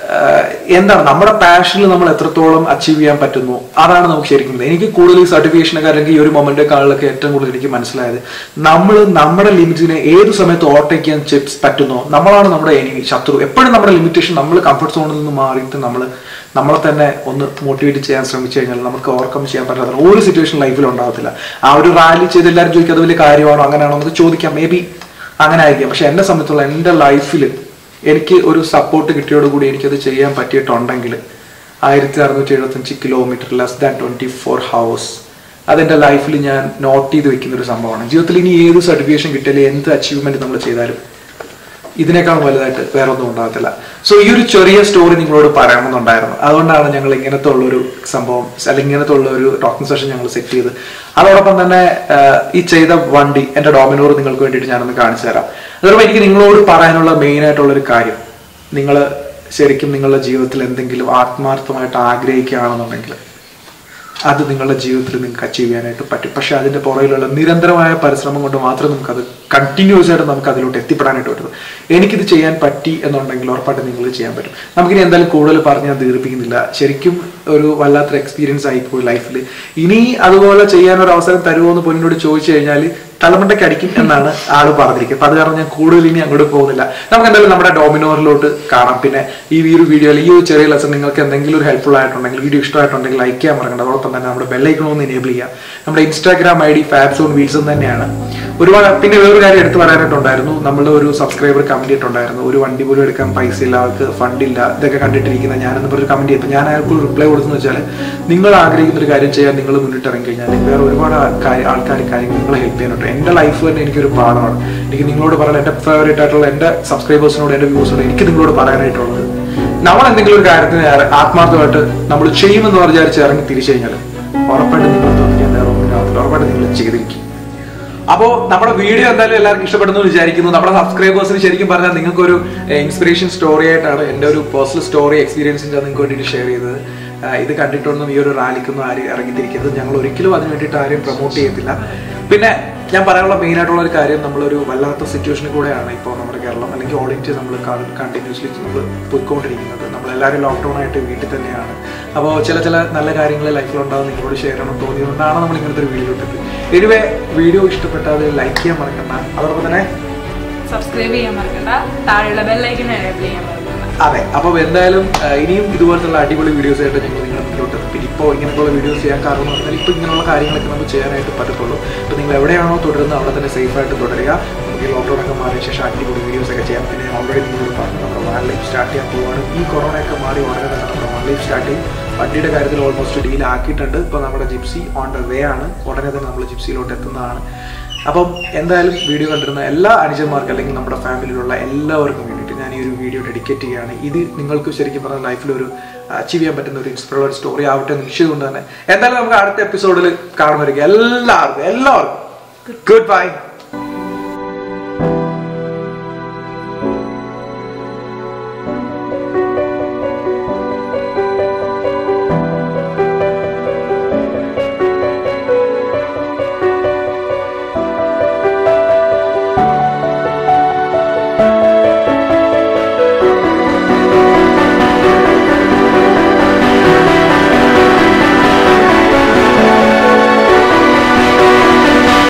എന്താണ് നമ്മുടെ പാഷനിൽ നമ്മൾ എത്രത്തോളം അച്ചീവ് ചെയ്യാൻ പറ്റുന്നു അതാണ് നമുക്ക് ശരിക്കും എനിക്ക് കൂടുതൽ ഈ സർട്ടിഫിക്കേഷനൊക്കെ അല്ലെങ്കിൽ ഈ ഒരു മൊമെന്റ് കാളിലൊക്കെ ഏറ്റവും കൂടുതൽ എനിക്ക് മനസ്സിലായത് നമ്മൾ നമ്മുടെ ലിമിറ്റിനെ ഏത് സമയത്ത് ഓവർടേക്ക് ചെയ്യാൻ ചിപ്സ് പറ്റുന്നോ നമ്മളാണ് നമ്മുടെ എനിമി ശത്രു എപ്പോഴും നമ്മുടെ ലിമിറ്റേഷൻ നമ്മൾ കംഫർട്ട് സോണിൽ നിന്ന് മാറിയിട്ട് നമ്മൾ നമ്മളെ തന്നെ ഒന്ന് മോട്ടിവേറ്റ് ചെയ്യാൻ ശ്രമിച്ചു കഴിഞ്ഞാൽ നമുക്ക് ഓവർകം ചെയ്യാൻ പറ്റാത്ത ഒരു സിറ്റുവേഷൻ ലൈഫിൽ ഉണ്ടാകത്തില്ല ആ ഒരു റാലി ചെയ്ത് എല്ലാവരും ചോദിക്കും അത് വലിയ കാര്യമാണോ അങ്ങനെയാണോ എന്നൊക്കെ ചോദിക്കാം മേ ബി അങ്ങനെ ആയിരിക്കാം പക്ഷെ എന്നെ സംബന്ധിച്ചുള്ള എൻ്റെ ലൈഫിൽ എനിക്ക് ഒരു സപ്പോർട്ട് കിട്ടിയോടുകൂടി എനിക്കത് ചെയ്യാൻ പറ്റിയിട്ടുണ്ടെങ്കിൽ ആയിരത്തി അറുന്നൂറ്റി എഴുപത്തഞ്ച് kilometre less than twenty four hours അതെന്റെ ലൈഫിൽ ഞാൻ നോട്ട് ചെയ്ത് വെക്കുന്ന ഒരു സംഭവമാണ് ജീവിതത്തിൽ ഇനി ഏത് സർട്ടിഫിക്കേഷൻ കിട്ടിയാലും എന്ത് അച്ചീവ്മെന്റ് നമ്മൾ ചെയ്താലും ഇതിനേക്കാൾ വലുതായിട്ട് വേറെ ഒന്നും ഉണ്ടാകത്തില്ല സോ ഈ ഒരു ചെറിയ സ്റ്റോറി നിങ്ങളോട് പറയണമെന്നുണ്ടായിരുന്നു അതുകൊണ്ടാണ് ഞങ്ങൾ ഇങ്ങനത്തെ ഉള്ള ഒരു സംഭവം അല്ലെങ്കിൽ ഇങ്ങനത്തെ ഉള്ള ഒരു ടോക്കിംഗ് സെഷൻ ഞങ്ങൾ സെറ്റ് ചെയ്ത് അതോടൊപ്പം തന്നെ ആ, ഈ ചെയ്ത വണ്ടി എന്റെ ഡോമിനോർ നിങ്ങൾക്ക് വേണ്ടിയിട്ട് ഞാനൊന്ന് കാണിച്ചു തരാം അതോടൊപ്പം എനിക്ക് നിങ്ങളോട് പറയാനുള്ള മെയിൻ ആയിട്ടുള്ള ഒരു കാര്യം നിങ്ങൾ ശരിക്കും നിങ്ങളുടെ ജീവിതത്തിൽ എന്തെങ്കിലും ആത്മാർത്ഥമായിട്ട് ആഗ്രഹിക്കുകയാണെന്നുണ്ടെങ്കിൽ അത് നിങ്ങളുടെ ജീവിതത്തിൽ നിങ്ങൾക്ക് അച്ചീവ് ചെയ്യാനായിട്ട് പറ്റും പക്ഷെ അതിന്റെ പുറകിലുള്ള നിരന്തരമായ പരിശ്രമം കൊണ്ട് മാത്രം നമുക്കത് കണ്ടിന്യൂസ് ആയിട്ട് നമുക്ക് അതിലോട്ട് എത്തിപ്പെടാനായിട്ട് പറ്റും എനിക്കിത് ചെയ്യാൻ പറ്റി എന്നുണ്ടെങ്കിൽ ഉറപ്പായിട്ട് നിങ്ങൾ ചെയ്യാൻ പറ്റും നമുക്കിനി എന്തായാലും കൂടുതൽ പറഞ്ഞ് ഞാൻ ദീർഘിപ്പിക്കുന്നില്ല ശരിക്കും ഒരു വല്ലാത്തൊരു എക്സ്പീരിയൻസ് ആയിപ്പോയി ലൈഫിൽ ഇനി അതുപോലെ ചെയ്യാൻ ഒരു അവസരം തരുമോ എന്ന് പൊന്നിനോട് ചോദിച്ചു കഴിഞ്ഞാൽ തലമുണ്ടയ്ക്ക് അടിക്കും എന്നാണ് ആള് പറഞ്ഞിരിക്കുന്നത് അപ്പൊ അത് കാരണം ഞാൻ കൂടുതൽ ഇനി അങ്ങോട്ട് പോകുന്നില്ല നമുക്ക് എന്തായാലും നമ്മുടെ ഡോമിനോറിലോട്ട് കാണാം പിന്നെ ഈ ഒരു വീഡിയോയിൽ ഈ ഒരു ചെറിയ ലെസൺ നിങ്ങൾക്ക് എന്തെങ്കിലും ഒരു ഹെൽപ്ഫുൾ ആയിട്ടുണ്ടെങ്കിൽ വീഡിയോ ഇഷ്ടമായിട്ടുണ്ടെങ്കിൽ ലൈക്ക് ചെയ്യാൻ മറക്കണ്ട അതോടൊപ്പം തന്നെ നമ്മുടെ ബെല്ലൈക്കൺ ഒന്ന് എനേബിൾ ചെയ്യുക നമ്മുടെ Instagram I D Fabs on Wheels തന്നെയാണ് ഒരുപാട് പിന്നെ വേറൊരു കാര്യം എടുത്തു പറയാനായിട്ടുണ്ടായിരുന്നു നമ്മളുടെ ഒരു സബ്സ്ക്രൈബർ കമന്റ് ചെയ്തിട്ടുണ്ടായിരുന്നു ഒരു വണ്ടി പോലും എടുക്കാൻ പൈസ ഇല്ല അവർക്ക് ഫണ്ടില്ല ഇതൊക്കെ കണ്ടിട്ടിരിക്കുന്ന ഞാനെന്ന് പറഞ്ഞൊരു കമന്റ് ചെയ്തപ്പോൾ ഞാൻ അയാൾക്ക് റിപ്ലൈ കൊടുത്തെന്ന് വെച്ചാൽ നിങ്ങൾ ആഗ്രഹിക്കുന്ന ഒരു കാര്യം ചെയ്യാൻ നിങ്ങൾ മുന്നിട്ട് ഇറങ്ങി കഴിഞ്ഞാൽ വേറെ ഒരുപാട് ആൾക്കാർ ആൾക്കാർ കാര്യങ്ങൾ നിങ്ങളെ ഹെൽപ്പ് ചെയ്യാനുണ്ട് എൻ്റെ ലൈഫ് തന്നെ എനിക്കൊരു പാഠമാണ് എനിക്ക് നിങ്ങളോട് പറയാൻ എൻ്റെ ഫേവറേറ്റ് ആയിട്ടുള്ള എൻ്റെ സബ്സ്ക്രൈബേഴ്സിനോട് എൻ്റെ വ്യൂസിനോട് എനിക്ക് നിങ്ങളോട് പറയാനായിട്ടുള്ളത് നമ്മൾ എന്തെങ്കിലും ഒരു കാര്യത്തിന് ഏറെ ആത്മാർത്ഥമായിട്ട് നമ്മൾ ചെയ്യുമെന്ന് വിചാരിച്ച് ഇറങ്ങി തിരിച്ചു കഴിഞ്ഞാൽ ഉറപ്പായിട്ട് നിങ്ങൾ തോന്നിക്കാൻ വേറെ ഒന്നിനകത്തില്ല ഉറപ്പായിട്ട് നിങ്ങൾ ചെയ്തിരിക്കും അപ്പോൾ നമ്മുടെ വീഡിയോ എന്തായാലും എല്ലാവർക്കും ഇഷ്ടപ്പെടുന്നു എന്ന് വിചാരിക്കുന്നു നമ്മുടെ സബ്സ്ക്രൈബേഴ്സിന് ശരിക്കും പറഞ്ഞാൽ നിങ്ങൾക്ക് ഒരു ഇൻസ്പിറേഷൻ സ്റ്റോറി ആയിട്ടാണ് എൻ്റെ ഒരു പേഴ്സണൽ സ്റ്റോറി എക്സ്പീരിയൻസിൻ്റെ നിങ്ങൾക്ക് വേണ്ടിയിട്ട് ഷെയർ ചെയ്തത് ആ, ഇത് കണ്ടിട്ടൊന്നും ഈ ഒരു റാലിക്കൊന്നും ആരും ഇറങ്ങിത്തിരിക്കരുത് ഞങ്ങൾ ഒരിക്കലും അതിന് വേണ്ടിയിട്ട് ആരെയും പ്രൊമോട്ട് ചെയ്യത്തില്ല പിന്നെ ഞാൻ പറയാനുള്ള മെയിൻ ആയിട്ടുള്ള ഒരു കാര്യം നമ്മളൊരു വല്ലാത്ത സിറ്റുവേഷനിൽ കൂടെയാണ് ഇപ്പോൾ നമ്മുടെ കേരളം അല്ലെങ്കിൽ ഓൾ ഇന്ത്യ നമ്മൾ കണ്ടിന്യൂസ്ലി നമ്മൾ പോയിക്കൊണ്ടിരിക്കുന്നത് നമ്മളെല്ലാവരും ലോക്ക്ഡൗൺ ആയിട്ട് വീട്ടിൽ തന്നെയാണ് അപ്പോൾ ചില ചില നല്ല കാര്യങ്ങൾ ലൈഫിലുണ്ടാകും നിങ്ങളോട് ഷെയർ ചെയ്യണം തോന്നിയതുകൊണ്ടാണ് നമ്മൾ ഇങ്ങനത്തെ ഒരു വീഡിയോ ഇട്ടത് എനിവേ വീഡിയോ ഇഷ്ടപ്പെട്ടാൽ ലൈക്ക് ചെയ്യാൻ മറക്കണ്ട അതോടൊപ്പം തന്നെ സബ്സ്ക്രൈബ് ചെയ്യാൻ മറക്കണ്ട താഴെയുള്ള ബെല്ലൈക്കൻ എനേബിൾ ചെയ്യാൻ മറക്കണ്ട അതെ അപ്പോൾ എന്തായാലും ആ, ഇനിയും ഇതുപോലത്തുള്ള അടിപൊളി വീഡിയോസ് ആയിട്ട് ഞങ്ങൾ നിങ്ങളുടെ മുന്നിലോട്ട് എത്തും. പിന്നെ ഇപ്പോൾ ഇങ്ങനെയുള്ള വീഡിയോസ് ചെയ്യാൻ കാരണം എന്ന് പറഞ്ഞാൽ ഇപ്പോൾ ഇങ്ങനെയുള്ള കാര്യങ്ങളൊക്കെ നമുക്ക് ചെയ്യാനായിട്ട് പറ്റത്തുള്ളൂ അപ്പോൾ നിങ്ങൾ എവിടെയാണോ തുടരുന്നത് അവിടെ തന്നെ സേഫ് ആയിട്ട് തുടരുക നമുക്ക് ഈ ലോക്ക്ഡൗൺ ഒക്കെ മാറിയ ശേഷം അടിപൊളി വീഡിയോസ് ഒക്കെ ചെയ്യാം പിന്നെ ഓൾറെഡി നിങ്ങളോട് പറഞ്ഞു നമ്മുടെ വാൻ ലൈഫ് സ്റ്റാർട്ട് ചെയ്യാൻ പോവുകയാണ് ഈ കൊറോണ ഒക്കെ മാറി ഉടനെ തന്നെ നമ്മുടെ വാൻ ലൈഫ് സ്റ്റാർട്ട് ചെയ്യും വണ്ടിയുടെ കാര്യത്തിൽ ഓൾമോസ്റ്റ് ഡീൽ ആക്കിയിട്ടുണ്ട് ഇപ്പോൾ നമ്മുടെ ജിപ്സി ഓൺ ദ വേ ആണ് ഉടനെ തന്നെ നമ്മൾ ജിപ്സിയിലോട്ട് എത്തുന്നതാണ് അപ്പം എന്തായാലും വീഡിയോ കണ്ടിരുന്ന എല്ലാ അനുജന്മാർക്കും അല്ലെങ്കിൽ നമ്മുടെ ഫാമിലിയിലുള്ള എല്ലാവർക്കും വേണ്ടിയിട്ട് ഞാൻ ഈ ഒരു വീഡിയോ ഡെഡിക്കേറ്റ് ചെയ്യുകയാണ് ഇത് നിങ്ങൾക്ക് ശരിക്കും പറഞ്ഞാൽ ലൈഫിൽ ഒരു അച്ചീവ് ചെയ്യാൻ പറ്റുന്ന ഒരു ഇൻസ്പയർ സ്റ്റോറി ആവട്ടെ എന്ന് വിഷയം കൊണ്ട് തന്നെ എന്തായാലും നമുക്ക് അടുത്ത എപ്പിസോഡിൽ കാണുമായിരിക്കും എല്ലാവർക്കും എല്ലാവർക്കും ഗുഡ് ബൈ